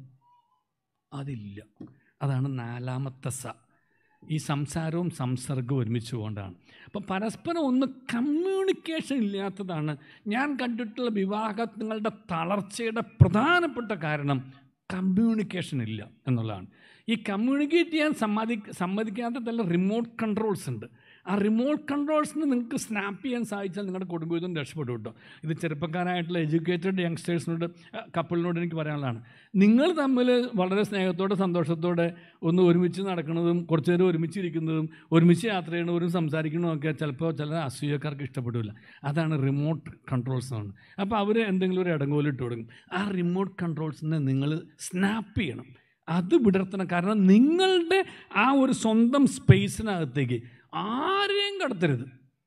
അതില്ല അതാണ് നാലാമത്തെ സ ഈ സംസാരവും സംസർഗവും ഒരുമിച്ച് കൊണ്ടാണ് അപ്പം പരസ്പരം ഒന്ന് കമ്മ്യൂണിക്കേഷൻ ഇല്ലാത്തതാണ് ഞാൻ കണ്ടിട്ടുള്ള വിവാഹങ്ങളുടെ തളർച്ചയുടെ പ്രധാനപ്പെട്ട കാരണം കമ്മ്യൂണിക്കേഷൻ ഇല്ല എന്നുള്ളതാണ് ഈ കമ്മ്യൂണിക്കേറ്റ് ചെയ്യാൻ സമ്മതി സമ്മതിക്കാത്ത ചില റിമോട്ട് കൺട്രോൾസ് ഉണ്ട് ആ റിമോട്ട് കൺട്രോൾസിന് നിങ്ങൾക്ക് സ്നാപ്പ് ചെയ്യാൻ സാധിച്ചാൽ നിങ്ങളുടെ കുടുംബജീവിതം രക്ഷപ്പെടും കേട്ടോ ഇത് ചെറുപ്പക്കാരായിട്ടുള്ള എഡ്യൂക്കേറ്റഡ് യങ്സ്റ്റേഴ്സിനോട് കപ്പിളിനോട് എനിക്ക് പറയാനുള്ളതാണ് നിങ്ങൾ തമ്മിൽ വളരെ സ്നേഹത്തോടെ സന്തോഷത്തോടെ ഒന്ന് ഒരുമിച്ച് നടക്കുന്നതും കുറച്ച് നേരം ഒരുമിച്ചിരിക്കുന്നതും ഒരുമിച്ച് യാത്ര ചെയ്യണവരും സംസാരിക്കണതും ഒക്കെ ചിലപ്പോൾ ചില അസൂയക്കാർക്ക് ഇഷ്ടപ്പെടില്ല അതാണ് റിമോട്ട് കൺട്രോൾസ് എന്ന് അപ്പോൾ അവർ എന്തെങ്കിലും ഒരു ഇടങ്കോലിട്ട് കൊടുക്കും ആ റിമോട്ട് കൺട്രോൾസിനെ നിങ്ങൾ സ്നാപ്പ് ചെയ്യണം അത് വിടർത്തണം കാരണം നിങ്ങളുടെ ആ ഒരു സ്വന്തം സ്പേസിനകത്തേക്ക് ആരെയും കടത്തരുത്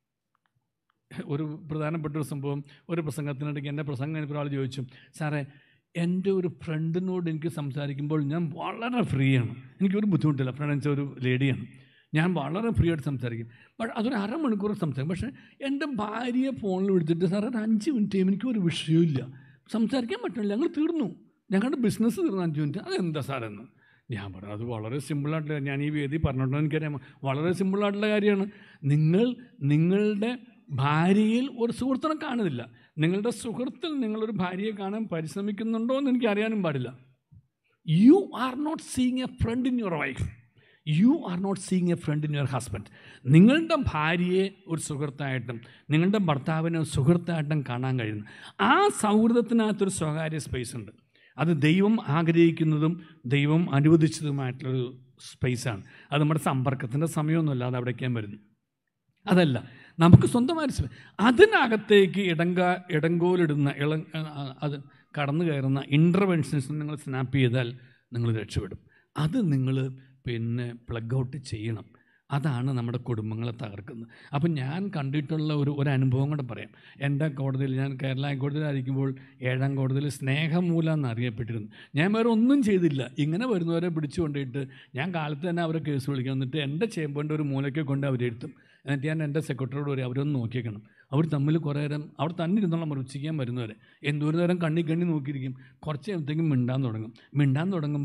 ഒരു പ്രധാനപ്പെട്ട ഒരു സംഭവം ഒരു പ്രസംഗത്തിനിടയ്ക്ക് എൻ്റെ പ്രസംഗം എനിക്ക് ഒരാൾ ചോദിച്ചു സാറേ എൻ്റെ ഒരു ഫ്രണ്ടിനോട് എനിക്ക് സംസാരിക്കുമ്പോൾ ഞാൻ വളരെ ഫ്രീ ആണ് എനിക്കൊരു ബുദ്ധിമുട്ടില്ല ഫ്രണ്ട് വെച്ചാൽ ഒരു ലേഡിയാണ് ഞാൻ വളരെ ഫ്രീ ആയിട്ട് സംസാരിക്കും ബട്ട് അതൊരു അരമണിക്കൂർ സംസാരിക്കും പക്ഷേ എൻ്റെ ഭാര്യയെ ഫോണിൽ വിളിച്ചിട്ട് സാറേ ഒരു അഞ്ച് മിനിറ്റ് എനിക്ക് ഒരു വിഷയമില്ല സംസാരിക്കാൻ പറ്റില്ല ഞങ്ങൾ തീർന്നു ഞങ്ങളുടെ ബിസിനസ് തീർന്നു അഞ്ച് മിനിറ്റ് അതെന്താ സാറെന്ന് ഞാൻ പറഞ്ഞു അത് വളരെ സിമ്പിളായിട്ടുള്ള ഞാൻ ഈ വേദി പറഞ്ഞിട്ടുണ്ടോ എനിക്കറിയാം വളരെ സിമ്പിളായിട്ടുള്ള കാര്യമാണ് നിങ്ങൾ നിങ്ങളുടെ ഭാര്യയിൽ ഒരു സുഹൃത്തിനെ കാണുന്നില്ല നിങ്ങളുടെ സുഹൃത്തിൽ നിങ്ങളൊരു ഭാര്യയെ കാണാൻ പരിശ്രമിക്കുന്നുണ്ടോ എന്ന് എനിക്ക് അറിയാനും പാടില്ല you are not seeing a friend in your wife you are not seeing a friend in your husband നിങ്ങളുടെ ഭാര്യയെ ഒരു സുഹൃത്തായിട്ടും നിങ്ങളുടെ ഭർത്താവിനെ ഒരു സുഹൃത്തായിട്ടും കാണാൻ കഴിയുന്നു ആ സൗഹൃദത്തിനകത്തൊരു സ്വകാര്യ സ്പേസ് ഉണ്ട് അത് ദൈവം ആഗ്രഹിക്കുന്നതും ദൈവം അനുവദിച്ചതുമായിട്ടുള്ളൊരു സ്പേസാണ് അത് നമ്മുടെ സമ്പർക്കത്തിൻ്റെ സമയമൊന്നുമല്ല അത് അവിടേക്കാൻ വരുന്നു അതല്ല നമുക്ക് സ്വന്തമായിട്ട് സ്പേ- അതിനകത്തേക്ക് ഇടങ്ക ഇടങ്കോലിടുന്ന ഇള അത് കടന്നു കയറുന്ന ഇൻ്റർവെൻഷൻസ് നിങ്ങൾ സ്നാപ്പ് ചെയ്താൽ നിങ്ങൾ രക്ഷപ്പെടും അത് നിങ്ങൾ പിന്നെ പ്ലഗ് ഔട്ട് ചെയ്യണം അതാണ് നമ്മുടെ കുടുംബങ്ങളെ തകർക്കുന്നത് അപ്പം ഞാൻ കണ്ടിട്ടുള്ള ഒരു ഒരു അനുഭവം കൂടെ പറയാം എൻ്റെ കോടതിയിൽ ഞാൻ കേരള ഹൈക്കോടതിയിലായിരിക്കുമ്പോൾ ഏഴാം കോടതിയിൽ സ്നേഹമൂല എന്നറിയപ്പെട്ടിരുന്നു ഞാൻ വേറെ ഒന്നും ചെയ്തില്ല ഇങ്ങനെ വരുന്നവരെ പിടിച്ചു കൊണ്ടിട്ട് ഞാൻ കാലത്ത് തന്നെ അവരെ കേസ് വിളിക്കാൻ എന്നിട്ട് എൻ്റെ ചേമ്പറിൻ്റെ ഒരു മൂലയ്ക്ക് കൊണ്ട് അവരെഴുത്തും എന്നിട്ട് ഞാൻ എൻ്റെ സെക്രട്ടറിയോട് പറയും അവരൊന്ന് നോക്കിയേക്കണം അവർ തമ്മിൽ കുറേ നേരം അവർ തന്നെ ഇരുന്നുള്ള മറിച്ചിക്കാൻ വരുന്നവരെ എന്തോരം നേരം കണ്ണി കണ്ണി നോക്കിയിരിക്കും കുറച്ച് നേരത്തേക്കും മിണ്ടാൻ തുടങ്ങും മിണ്ടാൻ തുടങ്ങുമ്പോൾ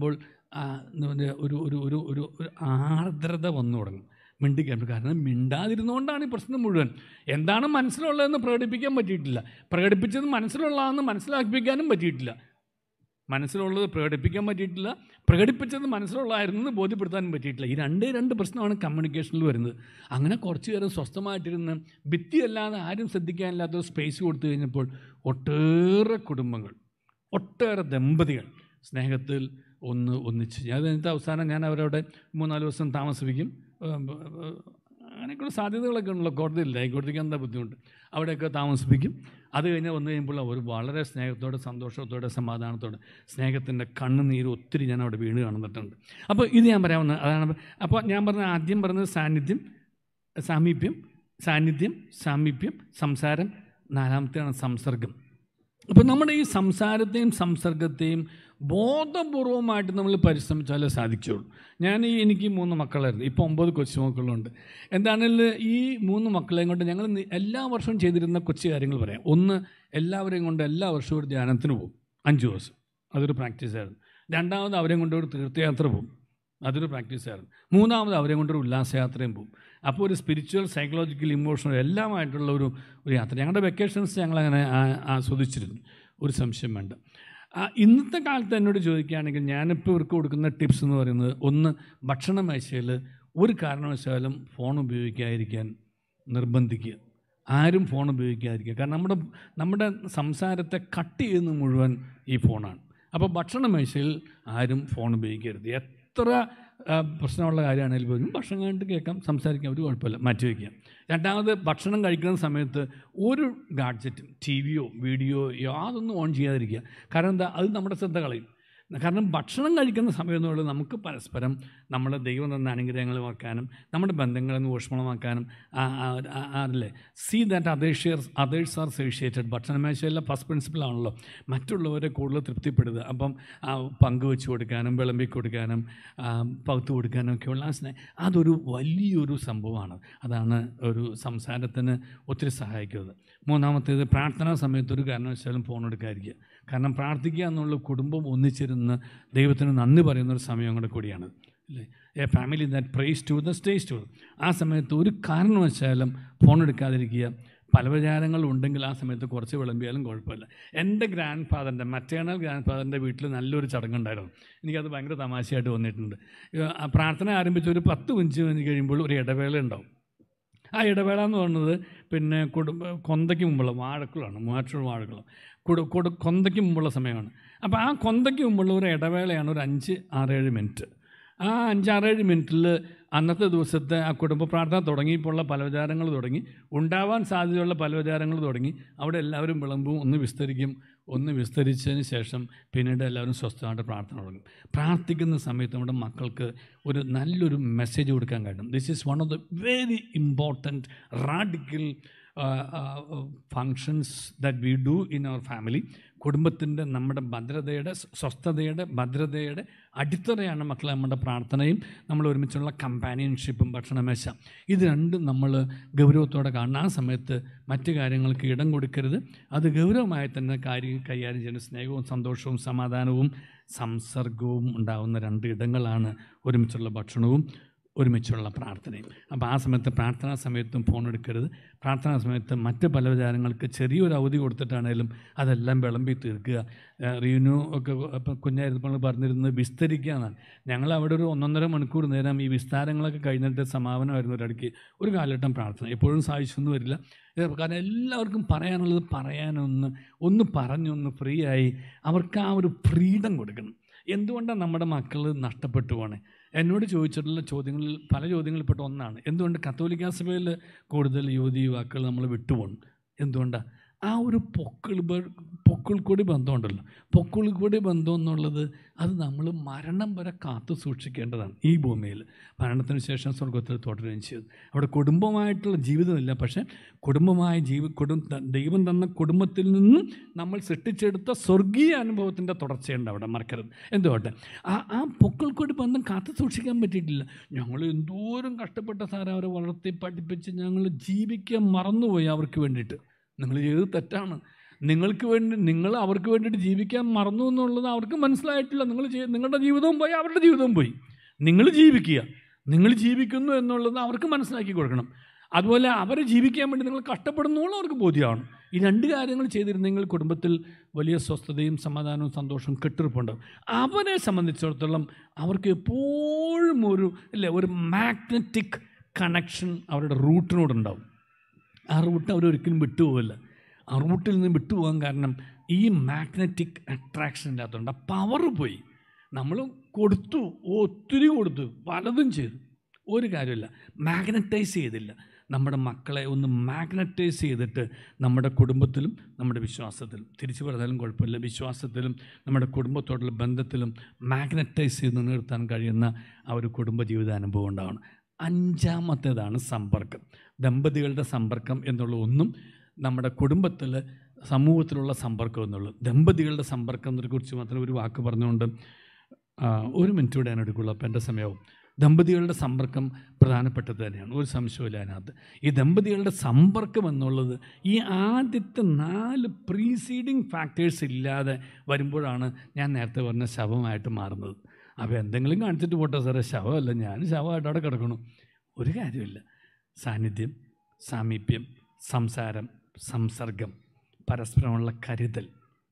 ആ, എന്താ പറയുക, ഒരു ഒരു ഒരു ഒരു ഒരു ആർദ്രത വന്നു തുടങ്ങും മിണ്ടിക്കാൻ കാരണം മിണ്ടാതിരുന്നുകൊണ്ടാണ് ഈ പ്രശ്നം മുഴുവൻ എന്താണ് മനസ്സിലുള്ളതെന്ന് പ്രകടിപ്പിക്കാൻ പറ്റിയിട്ടില്ല പ്രകടിപ്പിച്ചത് മനസ്സിലുള്ളതെന്ന് മനസ്സിലാക്കിപ്പിക്കാനും പറ്റിയിട്ടില്ല മനസ്സിലുള്ളത് പ്രകടിപ്പിക്കാൻ പറ്റിയിട്ടില്ല പ്രകടിപ്പിച്ചത് മനസ്സിലുള്ളതായിരുന്നു എന്ന് ബോധ്യപ്പെടുത്താനും പറ്റിയിട്ടില്ല ഈ രണ്ടേ രണ്ട് പ്രശ്നമാണ് കമ്മ്യൂണിക്കേഷനിൽ വരുന്നത് അങ്ങനെ കുറച്ച് നേരം സ്വസ്ഥമായിട്ടിരുന്ന് ഭിത്തിയല്ലാതെ ആരും ശ്രദ്ധിക്കാനില്ലാത്ത സ്പേസ് കൊടുത്തു കഴിഞ്ഞപ്പോൾ ഒട്ടേറെ കുടുംബങ്ങൾ ഒട്ടേറെ ദമ്പതികൾ സ്നേഹത്തിൽ ഒന്ന് ഒന്നിച്ച് ഞാൻ അതിനകത്ത് അവസാനം ഞാൻ അവരവിടെ മൂന്നാല് ദിവസം താമസിപ്പിക്കും ഏം, ഏം, അങ്ങനെയൊക്കെയുള്ള സാധ്യതകളൊക്കെ ഉണ്ടല്ലോ കോടതിയില്ല ഹൈക്കോടതിക്ക് എന്താ ബുദ്ധിമുട്ട് അവിടെയൊക്കെ താമസിപ്പിക്കും അത് കഴിഞ്ഞ് വന്നു കഴിയുമ്പോൾ അവർ വളരെ സ്നേഹത്തോടെ സന്തോഷത്തോടെ സമാധാനത്തോടെ സ്നേഹത്തിൻ്റെ കണ്ണുനീര് ഒത്തിരി ഞാൻ അവിടെ വീണ് കാണുന്നിട്ടുണ്ട് അപ്പോൾ ഇത് ഞാൻ പറയാവുന്ന അതാണ് അപ്പോൾ ഞാൻ പറഞ്ഞ ആദ്യം പറഞ്ഞത് സാന്നിധ്യം സാമീപ്യം സാന്നിധ്യം സാമീപ്യം സംസാരം നാലാമത്തെയാണ് സംസർഗം അപ്പോൾ നമ്മുടെ ഈ സംസാരത്തെയും സംസർഗത്തെയും ബോധപൂർവമായിട്ട് നമ്മൾ പരിശ്രമിച്ചാലേ സാധിക്കുകയുള്ളൂ ഞാൻ ഈ എനിക്ക് മൂന്ന് മക്കളായിരുന്നു ഇപ്പോൾ ഒമ്പത് കൊച്ചുമക്കളുണ്ട് എന്താണെങ്കിലും ഈ മൂന്ന് മക്കളെയും കൊണ്ട് ഞങ്ങൾ നി- എല്ലാ വർഷവും ചെയ്തിരുന്ന കൊച്ചു കാര്യങ്ങൾ പറയാം ഒന്ന് എല്ലാവരെയും കൊണ്ട് എല്ലാ വർഷവും ഒരു ധ്യാനത്തിന് പോകും അഞ്ച് ദിവസം അതൊരു പ്രാക്ടീസായിരുന്നു രണ്ടാമത് അവരെയും കൊണ്ട് ഒരു തീർത്ഥയാത്ര പോകും അതൊരു പ്രാക്ടീസായിരുന്നു മൂന്നാമത് അവരെയും കൊണ്ടൊരു ഉല്ലാസയാത്രയും പോകും അപ്പോൾ ഒരു സ്പിരിച്വൽ സൈക്കോളജിക്കൽ ഇമോഷണൽ എല്ലാമായിട്ടുള്ള ഒരു ഒരു യാത്ര ഞങ്ങളുടെ വെക്കേഷൻസ് ഞങ്ങളങ്ങനെ ആ- ആസ്വദിച്ചിരുന്നു ഒരു സംശയം വേണ്ട ആ, ഇന്നത്തെ കാലത്ത് എന്നോട് ചോദിക്കുകയാണെങ്കിൽ ഞാനിപ്പോൾ ഇവർക്ക് കൊടുക്കുന്ന ടിപ്സ് എന്ന് പറയുന്നത് ഒന്ന് ഭക്ഷണ മേശയിൽ ഒരു കാരണവശാലും ഫോൺ ഉപയോഗിക്കാതിരിക്കാൻ നിർബന്ധിക്കുക ആരും ഫോൺ ഉപയോഗിക്കാതിരിക്കുക കാരണം നമ്മുടെ നമ്മുടെ സംസാരത്തെ കട്ട് ചെയ്യുന്ന മുഴുവൻ ഈ ഫോണാണ് അപ്പോൾ ഭക്ഷണ മേശയിൽ ആരും ഫോൺ ഉപയോഗിക്കരുത് എത്ര ആ, പ്രശ്നമുള്ള കാര്യമാണെങ്കിലും പോലും ഭക്ഷണം കണ്ടിട്ട് കേൾക്കാം സംസാരിക്കാം ഒരു കുഴപ്പമില്ല മാറ്റി വയ്ക്കാം രണ്ടാമത് ഭക്ഷണം കഴിക്കുന്ന സമയത്ത് ഒരു ഗാഡ്ജറ്റും ടി വിയോ വീഡിയോ യാതൊന്നും ഓൺ ചെയ്യാതിരിക്കുക കാരണം എന്താ അത് നമ്മുടെ ശ്രദ്ധ കളയും കാരണം ഭക്ഷണം കഴിക്കുന്ന സമയം എന്നുള്ളത് നമുക്ക് പരസ്പരം നമ്മുടെ ദൈവം തന്ന അനുഗ്രഹങ്ങൾ വെക്കാനും നമ്മുടെ ബന്ധങ്ങളെ ഊഷ്മളമാക്കാനും അല്ലേ see that others share others are satiated ഭക്ഷണമേശയിലെ ഫസ്റ്റ് പ്രിൻസിപ്പിൾ ആണല്ലോ മറ്റുള്ളവരെ കൂടുതൽ തൃപ്തിപ്പെടുത്തുക അപ്പം ആ, പങ്കുവെച്ച് കൊടുക്കാനും വിളമ്പി കൊടുക്കാനും ആ, പകുത്തു കൊടുക്കാനും ഒക്കെയുള്ള ആ സ്നേഹം അതൊരു വലിയൊരു സംഭവമാണ് അതാണ് ഒരു സംസാരത്തിന് ഒത്തിരി സഹായിക്കുന്നത് മൂന്നാമത്തേത് പ്രാർത്ഥനാ സമയത്ത് ഒരു കാരണവശാലും ഫോൺ എടുക്കാതിരിക്കുക കാരണം പ്രാർത്ഥിക്കുക എന്നുള്ള കുടുംബം ഒന്നിച്ചിരുന്ന് ദൈവത്തിന് നന്ദി പറയുന്ന ഒരു സമയം കൂടെ കൂടിയാണ് അല്ലേ a family that prays to the stays to ആ സമയത്ത് ഒരു കാരണവശാലും ഫോൺ എടുക്കാതിരിക്കുക പലവിചാരങ്ങൾ ഉണ്ടെങ്കിൽ ആ സമയത്ത് കുറച്ച് വിളമ്പിയാലും കുഴപ്പമില്ല എൻ്റെ ഗ്രാൻഡ് ഫാദറിൻ്റെ മറ്റേണൽ ഗ്രാൻഡ് ഫാദറിൻ്റെ വീട്ടിൽ നല്ലൊരു ചടങ്ങുണ്ടായിരുന്നു എനിക്കത് ഭയങ്കര തമാശയായിട്ട് വന്നിട്ടുണ്ട് ഏഹ് ആ പ്രാർത്ഥന ആരംഭിച്ച് ഒരു പത്ത് മിനിറ്റ് കഴിഞ്ഞ് കഴിയുമ്പോൾ ഒരു ഇടവേള ഉണ്ടാവും ആ ഇടവേള എന്ന് പറയുന്നത് പിന്നെ കുടുംബ കൊന്തയ്ക്ക് മുമ്പുള്ള വാഴക്കുളാണ് മൂവാറ്റുപുഴ വാഴക്കുളം കുടു കൊടു കൊന്തയ്ക്ക് മുമ്പുള്ള സമയമാണ് അപ്പോൾ ആ കൊന്തയ്ക്ക് മുമ്പുള്ള ഒരു ഇടവേളയാണ് ഒരു അഞ്ച് ആറേഴ് മിനിറ്റ് ആ അഞ്ചാറേഴ് മിനിറ്റിൽ അന്നത്തെ ദിവസത്തെ ആ കുടുംബ പ്രാർത്ഥന തുടങ്ങിയപ്പോഴുള്ള പലവിചാരങ്ങൾ തുടങ്ങി ഉണ്ടാവാൻ സാധ്യതയുള്ള പലവിചാരങ്ങൾ തുടങ്ങി അവിടെ എല്ലാവരും വിളമ്പും ഒന്ന് വിസ്തരിക്കും ഒന്ന് വിസ്തരിച്ചതിന് ശേഷം പിന്നീട് എല്ലാവരും സ്വസ്ഥമായിട്ട് പ്രാർത്ഥന തുടങ്ങും പ്രാർത്ഥിക്കുന്ന സമയത്ത് നമ്മുടെ മക്കൾക്ക് ഒരു നല്ലൊരു മെസ്സേജ് കൊടുക്കാൻ കഴിയും this is one of the very important radical functions that we do in our family കുടുംബത്തിൻ്റെ നമ്മുടെ ഭദ്രതയുടെ സ്വസ്ഥതയുടെ ഭദ്രതയുടെ അടിത്തറയാണ് മക്കളെ നമ്മുടെ പ്രാർത്ഥനയും നമ്മൾ ഒരുമിച്ചുള്ള കമ്പാനിയൻഷിപ്പും ഭക്ഷണമേശ ഇത് രണ്ടും നമ്മൾ ഗൗരവത്തോടെ കാണുന്ന ആ സമയത്ത് മറ്റു കാര്യങ്ങൾക്ക് ഇടം കൊടുക്കരുത് അത് ഗൗരവമായി തന്നെ കാര്യം കൈകാര്യം ചെയ്യുന്ന സ്നേഹവും സന്തോഷവും സമാധാനവും സംസർഗവും ഉണ്ടാകുന്ന രണ്ട് ഇടങ്ങളാണ് ഒരുമിച്ചുള്ള ഭക്ഷണവും ഒരുമിച്ചുള്ള പ്രാർത്ഥനയും അപ്പോൾ ആ സമയത്ത് പ്രാർത്ഥനാ സമയത്തും ഫോൺ എടുക്കരുത് പ്രാർത്ഥനാ സമയത്ത് മറ്റ് പല വിചാരങ്ങൾക്ക് ചെറിയൊരു അവധി കൊടുത്തിട്ടാണേലും അതെല്ലാം വിളമ്പി തീർക്കുക ഏഹ് റീനു ഒക്കെ ഇപ്പം കുഞ്ഞായിരുന്നപ്പോൾ പറഞ്ഞിരുന്നത് വിസ്തരിക്കുക എന്നാണ് ഞങ്ങൾ അവിടെ ഒരു ഒന്നൊന്നര മണിക്കൂർ നേരം ഈ വിസ്താരങ്ങളൊക്കെ കഴിഞ്ഞിട്ട് സമാപനമായിരുന്നു ഒരിടയ്ക്ക് ഒരു കാലഘട്ടം പ്രാർത്ഥന എപ്പോഴും സാധിച്ചൊന്നും വരില്ല ഇത് കാരണം എല്ലാവർക്കും പറയാനുള്ളത് പറയാനൊന്ന് ഒന്ന് പറഞ്ഞൊന്ന് ഫ്രീ ആയി അവർക്ക് ആ ഒരു ഫ്രീഡം കൊടുക്കണം എന്തുകൊണ്ടാണ് നമ്മുടെ മക്കൾ നഷ്ടപ്പെട്ടു പോണേ എന്നോട് ചോദിച്ചിട്ടുള്ള ചോദ്യങ്ങളിൽ പല ചോദ്യങ്ങളിൽപ്പെട്ട ഒന്നാണ് എന്തുകൊണ്ട് കത്തോലിക്ക സഭയിൽ കൂടുതൽ യുവതി യുവാക്കൾ നമ്മൾ വിട്ടുപോകണം എന്തുകൊണ്ടാണ് ആ ഒരു പൊക്കിൾ ബ- പൊക്കിൾ കൂടി ബന്ധമുണ്ടല്ലോ പൊക്കിൾ കൂടി ബന്ധം എന്നുള്ളത് അത് നമ്മൾ മരണം വരെ കാത്തു സൂക്ഷിക്കേണ്ടതാണ് ഈ ഭൂമിയിൽ മരണത്തിന് ശേഷം സ്വർഗത്തിൽ തുടരുകയും ചെയ്തു അവിടെ കുടുംബമായിട്ടുള്ള ജീവിതമില്ല പക്ഷേ കുടുംബമായ ജീവി കുടും ദൈവം തന്ന കുടുംബത്തിൽ നിന്നും നമ്മൾ സൃഷ്ടിച്ചെടുത്ത സ്വർഗീയ അനുഭവത്തിൻ്റെ തുടർച്ചയുണ്ട് അവിടെ മറക്കരുത് എന്തുകൊട്ടെ ആ ആ പൊക്കിൾ കൂടി ബന്ധം കാത്തു സൂക്ഷിക്കാൻ പറ്റിയിട്ടില്ല ഞങ്ങൾ എന്തോരം കഷ്ടപ്പെട്ട സാരം അവരെ വളർത്തി പഠിപ്പിച്ച് ഞങ്ങൾ ജീവിക്കാൻ മറന്നുപോയി അവർക്ക് വേണ്ടിയിട്ട് നിങ്ങൾ ചെയ്തത് തെറ്റാണ് നിങ്ങൾക്ക് വേണ്ടി നിങ്ങൾ അവർക്ക് വേണ്ടിയിട്ട് ജീവിക്കാൻ മറന്നു എന്നുള്ളത് അവർക്ക് മനസ്സിലായിട്ടില്ല നിങ്ങൾ ചെയ്യ- നിങ്ങളുടെ ജീവിതവും പോയി അവരുടെ ജീവിതവും പോയി നിങ്ങൾ ജീവിക്കുക നിങ്ങൾ ജീവിക്കുന്നു എന്നുള്ളത് അവർക്ക് മനസ്സിലാക്കി കൊടുക്കണം അതുപോലെ അവരെ ജീവിക്കാൻ വേണ്ടി നിങ്ങൾ കഷ്ടപ്പെടുന്നുള്ള അവർക്ക് ബോധ്യമാണ് ഈ രണ്ട് കാര്യങ്ങൾ ചെയ്തിരുന്നെങ്കിൽ കുടുംബത്തിൽ വലിയ സ്വസ്ഥതയും സമാധാനവും സന്തോഷവും കെട്ടിരിപ്പുണ്ടാവും അവരെ സംബന്ധിച്ചിടത്തോളം അവർക്ക് എപ്പോഴും ഒരു അല്ലേ ഒരു മാഗ്നറ്റിക് കണക്ഷൻ അവരുടെ റൂട്ടിനോടുണ്ടാവും ആ റൂട്ട് അവരൊരിക്കലും വിട്ടുപോകില്ല ആ റൂട്ടിൽ നിന്ന് വിട്ടുപോകാൻ കാരണം ഈ മാഗ്നറ്റിക് അട്രാക്ഷൻ ഇല്ലാത്തതുകൊണ്ട് ആ പവർ പോയി നമ്മൾ കൊടുത്തു ഒത്തിരി കൊടുത്തു പലതും ചെയ്തു ഒരു കാര്യമില്ല മാഗ്നറ്റൈസ് ചെയ്തില്ല നമ്മുടെ മക്കളെ ഒന്ന് മാഗ്നറ്റൈസ് ചെയ്തിട്ട് നമ്മുടെ കുടുംബത്തിലും നമ്മുടെ വിശ്വാസത്തിലും തിരിച്ചു പറഞ്ഞാലും കുഴപ്പമില്ല വിശ്വാസത്തിലും നമ്മുടെ കുടുംബത്തോടുള്ള ബന്ധത്തിലും മാഗ്നറ്റൈസ് ചെയ്ത് നിർത്താൻ കഴിയുന്ന ആ ഒരു കുടുംബ ജീവിത അനുഭവം ഉണ്ടാവണം അഞ്ചാമത്തേതാണ് സമ്പർക്കം ദമ്പതികളുടെ സമ്പർക്കം എന്നുള്ള ഒന്നും നമ്മുടെ കുടുംബത്തിൽ സമൂഹത്തിലുള്ള സമ്പർക്കം എന്നുള്ളത് ദമ്പതികളുടെ സമ്പർക്കം എന്നതിനെക്കുറിച്ച് മാത്രം ഒരു വാക്ക് പറഞ്ഞുകൊണ്ട് ആ, ഒരു മിനിറ്റ് കൂടെ ഞാൻ എടുക്കുള്ളൂ അപ്പം എൻ്റെ സമയവും ദമ്പതികളുടെ സമ്പർക്കം പ്രധാനപ്പെട്ടത് തന്നെയാണ് ഒരു സംശയമില്ല അതിനകത്ത് ഈ ദമ്പതികളുടെ സമ്പർക്കം എന്നുള്ളത് ഈ ആദ്യത്തെ നാല് പ്രീസീഡിങ് ഫാക്ടേഴ്സ് ഇല്ലാതെ വരുമ്പോഴാണ് ഞാൻ നേരത്തെ പറഞ്ഞ ശവമായിട്ട് മാറുന്നത് അപ്പോൾ എന്തെങ്കിലും കാണിച്ചിട്ട് പോട്ടെ സാറേ ശവമല്ല ഞാൻ ശവമായിട്ട് അവിടെ കിടക്കണു ഒരു കാര്യമില്ല സാന്നിധ്യം സാമീപ്യം സംസാരം സംസർഗം പരസ്പരമുള്ള കരുതൽ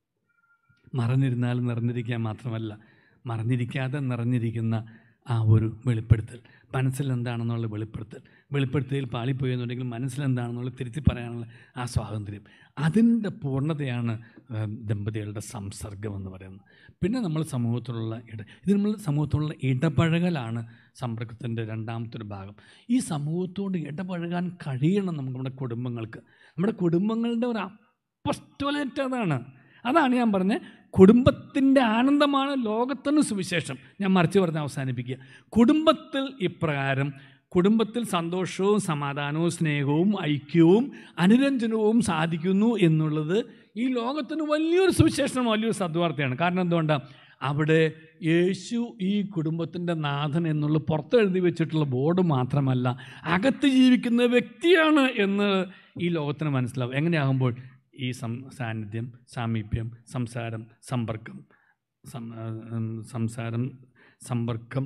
മറന്നിരുന്നാൽ നിറഞ്ഞിരിക്കാൻ മാത്രമല്ല മറഞ്ഞിരിക്കാതെ നിറഞ്ഞിരിക്കുന്ന ആ ഒരു വെളിപ്പെടുത്തൽ മനസ്സിൽ എന്താണെന്നുള്ള വെളിപ്പെടുത്തൽ വെളിപ്പെടുത്തലിൽ പാളിപ്പോയി എന്നുണ്ടെങ്കിൽ മനസ്സിൽ എന്താണെന്നുള്ള തിരുത്തി പറയാനുള്ള ആ സ്വാതന്ത്ര്യം അതിൻ്റെ പൂർണ്ണതയാണ് ആ, ദമ്പതികളുടെ സംസർഗം എന്ന് പറയുന്നത് പിന്നെ നമ്മൾ സമൂഹത്തിലുള്ള ഇട ഇത് നമ്മൾ സമൂഹത്തിലുള്ള ഇടപഴകലാണ് സമ്പർക്കത്തിൻ്റെ രണ്ടാമത്തെ ഒരു ഭാഗം ഈ സമൂഹത്തോട് ഇടപഴകാൻ കഴിയണം നമുക്ക് നമ്മുടെ കുടുംബങ്ങൾക്ക് നമ്മുടെ കുടുംബങ്ങളുടെ ഒരു അപ്പസ്റ്റോലേറ്റ് അതാണ് അതാണ് ഞാൻ പറഞ്ഞത് കുടുംബത്തിൻ്റെ ആനന്ദമാണ് ലോകത്തിന് സുവിശേഷം ഞാൻ മറിച്ച് പറഞ്ഞ് അവസാനിപ്പിക്കുക കുടുംബത്തിൽ ഇപ്രകാരം കുടുംബത്തിൽ സന്തോഷവും സമാധാനവും സ്നേഹവും ഐക്യവും അനുരഞ്ജനവും സാധിക്കുന്നു എന്നുള്ളത് ഈ ലോകത്തിന് വലിയൊരു സുവിശേഷം വലിയൊരു സദ്വാർത്തയാണ് കാരണം എന്തുകൊണ്ടാണ് അവിടെ യേശു ഈ കുടുംബത്തിൻ്റെ നാഥൻ എന്നുള്ള പുറത്തെഴുതി വെച്ചിട്ടുള്ള ബോർഡ് മാത്രമല്ല അകത്ത് ജീവിക്കുന്ന വ്യക്തിയാണ് എന്ന് ഈ ലോകത്തിന് മനസ്സിലാവും എങ്ങനെയാകുമ്പോൾ ഈ സം സാന്നിധ്യം സാമീപ്യം സംസാരം സമ്പർക്കം സം- ആ, ഉം, സംസാരം സമ്പർക്കം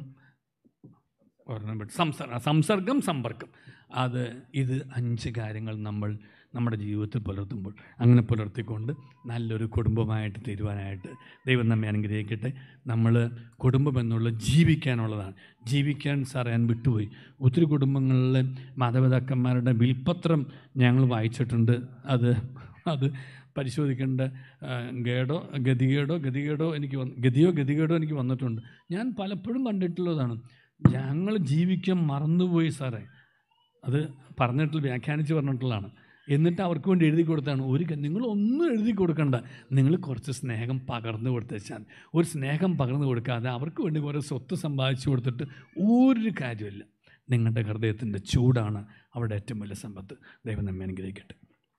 ഒരെണ്ണം വിട്ടു. സംസ- സംസർഗം സമ്പർക്കം അത് ഇത് അഞ്ച് കാര്യങ്ങൾ നമ്മൾ നമ്മുടെ ജീവിതത്തിൽ പുലർത്തുമ്പോൾ അങ്ങനെ പുലർത്തിക്കൊണ്ട് നല്ലൊരു കുടുംബമായിട്ട് തീരുവാനായിട്ട് ദൈവം നമ്മെ അനുഗ്രഹിക്കട്ടെ നമ്മൾ കുടുംബം എന്നുള്ളത് ജീവിക്കാനുള്ളതാണ് ജീവിക്കാൻ സാർ ഞാൻ വിട്ടുപോയി ഒത്തിരി കുടുംബങ്ങളിലെ മാതാപിതാക്കന്മാരുടെ വിൽപ്പത്രം ഞങ്ങൾ വായിച്ചിട്ടുണ്ട് അത് അത് പരിശോധിക്കേണ്ട ആ, ഗേടോ ഗതികേടോ ഗതികേടോ എനിക്ക് വന്ന് ഗതിയോ ഗതികേടോ എനിക്ക് വന്നിട്ടുണ്ട് ഞാൻ പലപ്പോഴും കണ്ടിട്ടുള്ളതാണ് ഞങ്ങൾ ജീവിക്കാൻ മറന്നുപോയി സാറേ അത് പറഞ്ഞിട്ടുള്ള വ്യാഖ്യാനിച്ച് പറഞ്ഞിട്ടുള്ളതാണ് എന്നിട്ട് അവർക്ക് വേണ്ടി എഴുതി കൊടുത്താണ് ഒരു ക- നിങ്ങളൊന്നും എഴുതി കൊടുക്കണ്ട നിങ്ങൾ കുറച്ച് സ്നേഹം പകർന്നു കൊടുത്തേച്ചാൽ ഒരു സ്നേഹം പകർന്നു കൊടുക്കാതെ അവർക്ക് വേണ്ടി കുറേ സ്വത്ത് സമ്പാദിച്ചു കൊടുത്തിട്ട് ഒരു കാര്യമില്ല നിങ്ങളുടെ ഹൃദയത്തിൻ്റെ ചൂടാണ് അവിടെ ഏറ്റവും വലിയ സമ്പത്ത് ദൈവം നമ്മെ അനുഗ്രഹിക്കട്ടെ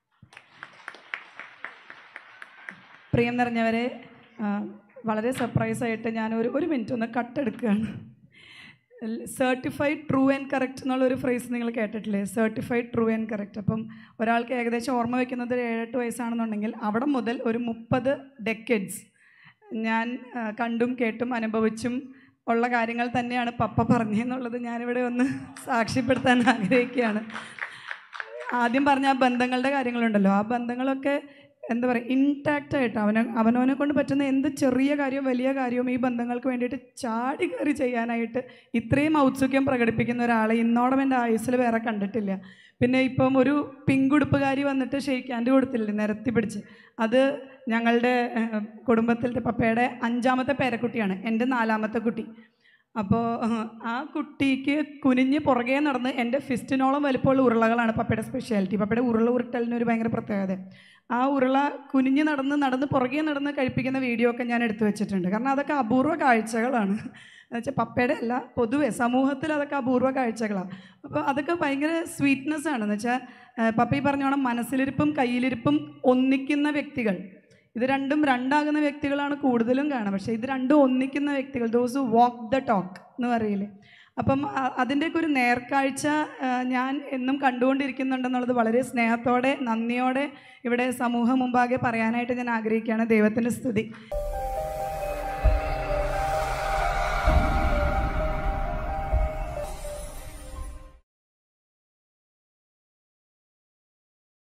പ്രിയം നിറഞ്ഞവരെ ആ, വളരെ സർപ്രൈസ് ആയിട്ട് ഞാൻ ഒരു ഒരു മിനിറ്റ് ഒന്ന് കട്ടെടുക്കുകയാണ് സർട്ടിഫൈഡ് ട്രൂ ആൻഡ് കറക്റ്റ് എന്നുള്ളൊരു ഫ്രേസ് നിങ്ങൾ കേട്ടിട്ടില്ലേ സർട്ടിഫൈഡ് ട്രൂ ആൻഡ് കറക്റ്റ് അപ്പം ഒരാൾക്ക് ഏകദേശം ഓർമ്മ വെക്കുന്നത് ഒരു ഏഴെട്ട് വയസ്സാണെന്നുണ്ടെങ്കിൽ അവിടെ മുതൽ ഒരു മുപ്പത് ഡെക്കഡ്സ് ഞാൻ ആ, കണ്ടും കേട്ടും അനുഭവിച്ചും ഉള്ള കാര്യങ്ങൾ തന്നെയാണ് പപ്പ പറഞ്ഞതെന്നുള്ളത് ഞാനിവിടെ ഒന്ന് സാക്ഷ്യപ്പെടുത്താൻ ആഗ്രഹിക്കുകയാണ് ആദ്യം പറഞ്ഞ ആ ബന്ധങ്ങളുടെ കാര്യങ്ങളുണ്ടല്ലോ ആ ബന്ധങ്ങളൊക്കെ എന്താ പറയുക ഇൻടാക്റ്റ് ആയിട്ട് അവനെ അവനവനെ കൊണ്ട് പറ്റുന്ന എന്ത് ചെറിയ കാര്യവും വലിയ കാര്യവും ഈ ബന്ധങ്ങൾക്ക് വേണ്ടിയിട്ട് ചാടി കയറി ചെയ്യാനായിട്ട് ഇത്രയും ഔത്സുക്യം പ്രകടിപ്പിക്കുന്ന ഒരാളെ ഇന്നോളം എൻ്റെ ആയുസ്സിൽ വേറെ കണ്ടിട്ടില്ല പിന്നെ ഇപ്പം ഒരു പിങ്കുടുപ്പുകാരി വന്നിട്ട് ഷെയ്ക്കാൻ്റെ കൊടുത്തില്ലേ നിരത്തി പിടിച്ച് അത് ഞങ്ങളുടെ ഏഹ്, കുടുംബത്തിലത്തെ പപ്പയുടെ അഞ്ചാമത്തെ പേരക്കുട്ടിയാണ് എൻ്റെ നാലാമത്തെ കുട്ടി അപ്പോൾ ആ കുട്ടിക്ക് കുനിഞ്ഞ് പുറകെ നടന്ന് എൻ്റെ ഫിസ്റ്റിനോളം വലിപ്പമുള്ള ഉരുളകളാണ് പപ്പയുടെ സ്പെഷ്യാലിറ്റി പപ്പയുടെ ഉരുള ഉരുട്ടലിന് ഒരു ഭയങ്കര പ്രത്യേകത ആ ഉരുള കുനിഞ്ഞ് നടന്ന് നടന്ന് പുറകെ നടന്ന് കഴിപ്പിക്കുന്ന വീഡിയോ ഒക്കെ ഞാൻ എടുത്തു വെച്ചിട്ടുണ്ട് കാരണം അതൊക്കെ അപൂർവ കാഴ്ചകളാണ് എന്നുവെച്ചാൽ പപ്പയുടെ അല്ല പൊതുവെ സമൂഹത്തിൽ അതൊക്കെ അപൂർവ കാഴ്ചകളാണ് അപ്പോൾ അതൊക്കെ ഭയങ്കര സ്വീറ്റ്നെസ് ആണ് എന്ന് വെച്ചാൽ പപ്പ ഈ പറഞ്ഞോണം മനസ്സിലിരിപ്പും കയ്യിലിരിപ്പും ഒന്നിക്കുന്ന വ്യക്തികൾ ഇത് രണ്ടും രണ്ടാകുന്ന വ്യക്തികളാണ് കൂടുതലും കാണുക പക്ഷേ ഇത് രണ്ടും ഒന്നിക്കുന്ന വ്യക്തികൾ ദോസ് വാക്ക് ദ ടോക്ക് എന്ന് പറയില്ലേ അപ്പം അ- അതിൻ്റെയൊക്കെ ഒരു നേർക്കാഴ്ച ആ, ഞാൻ എന്നും കണ്ടുകൊണ്ടിരിക്കുന്നുണ്ടെന്നുള്ളത് വളരെ സ്നേഹത്തോടെ നന്ദിയോടെ ഇവിടെ സമൂഹം മുമ്പാകെ പറയാനായിട്ട് ഞാൻ ആഗ്രഹിക്കുകയാണ് ദൈവത്തിൻ്റെ സ്തുതി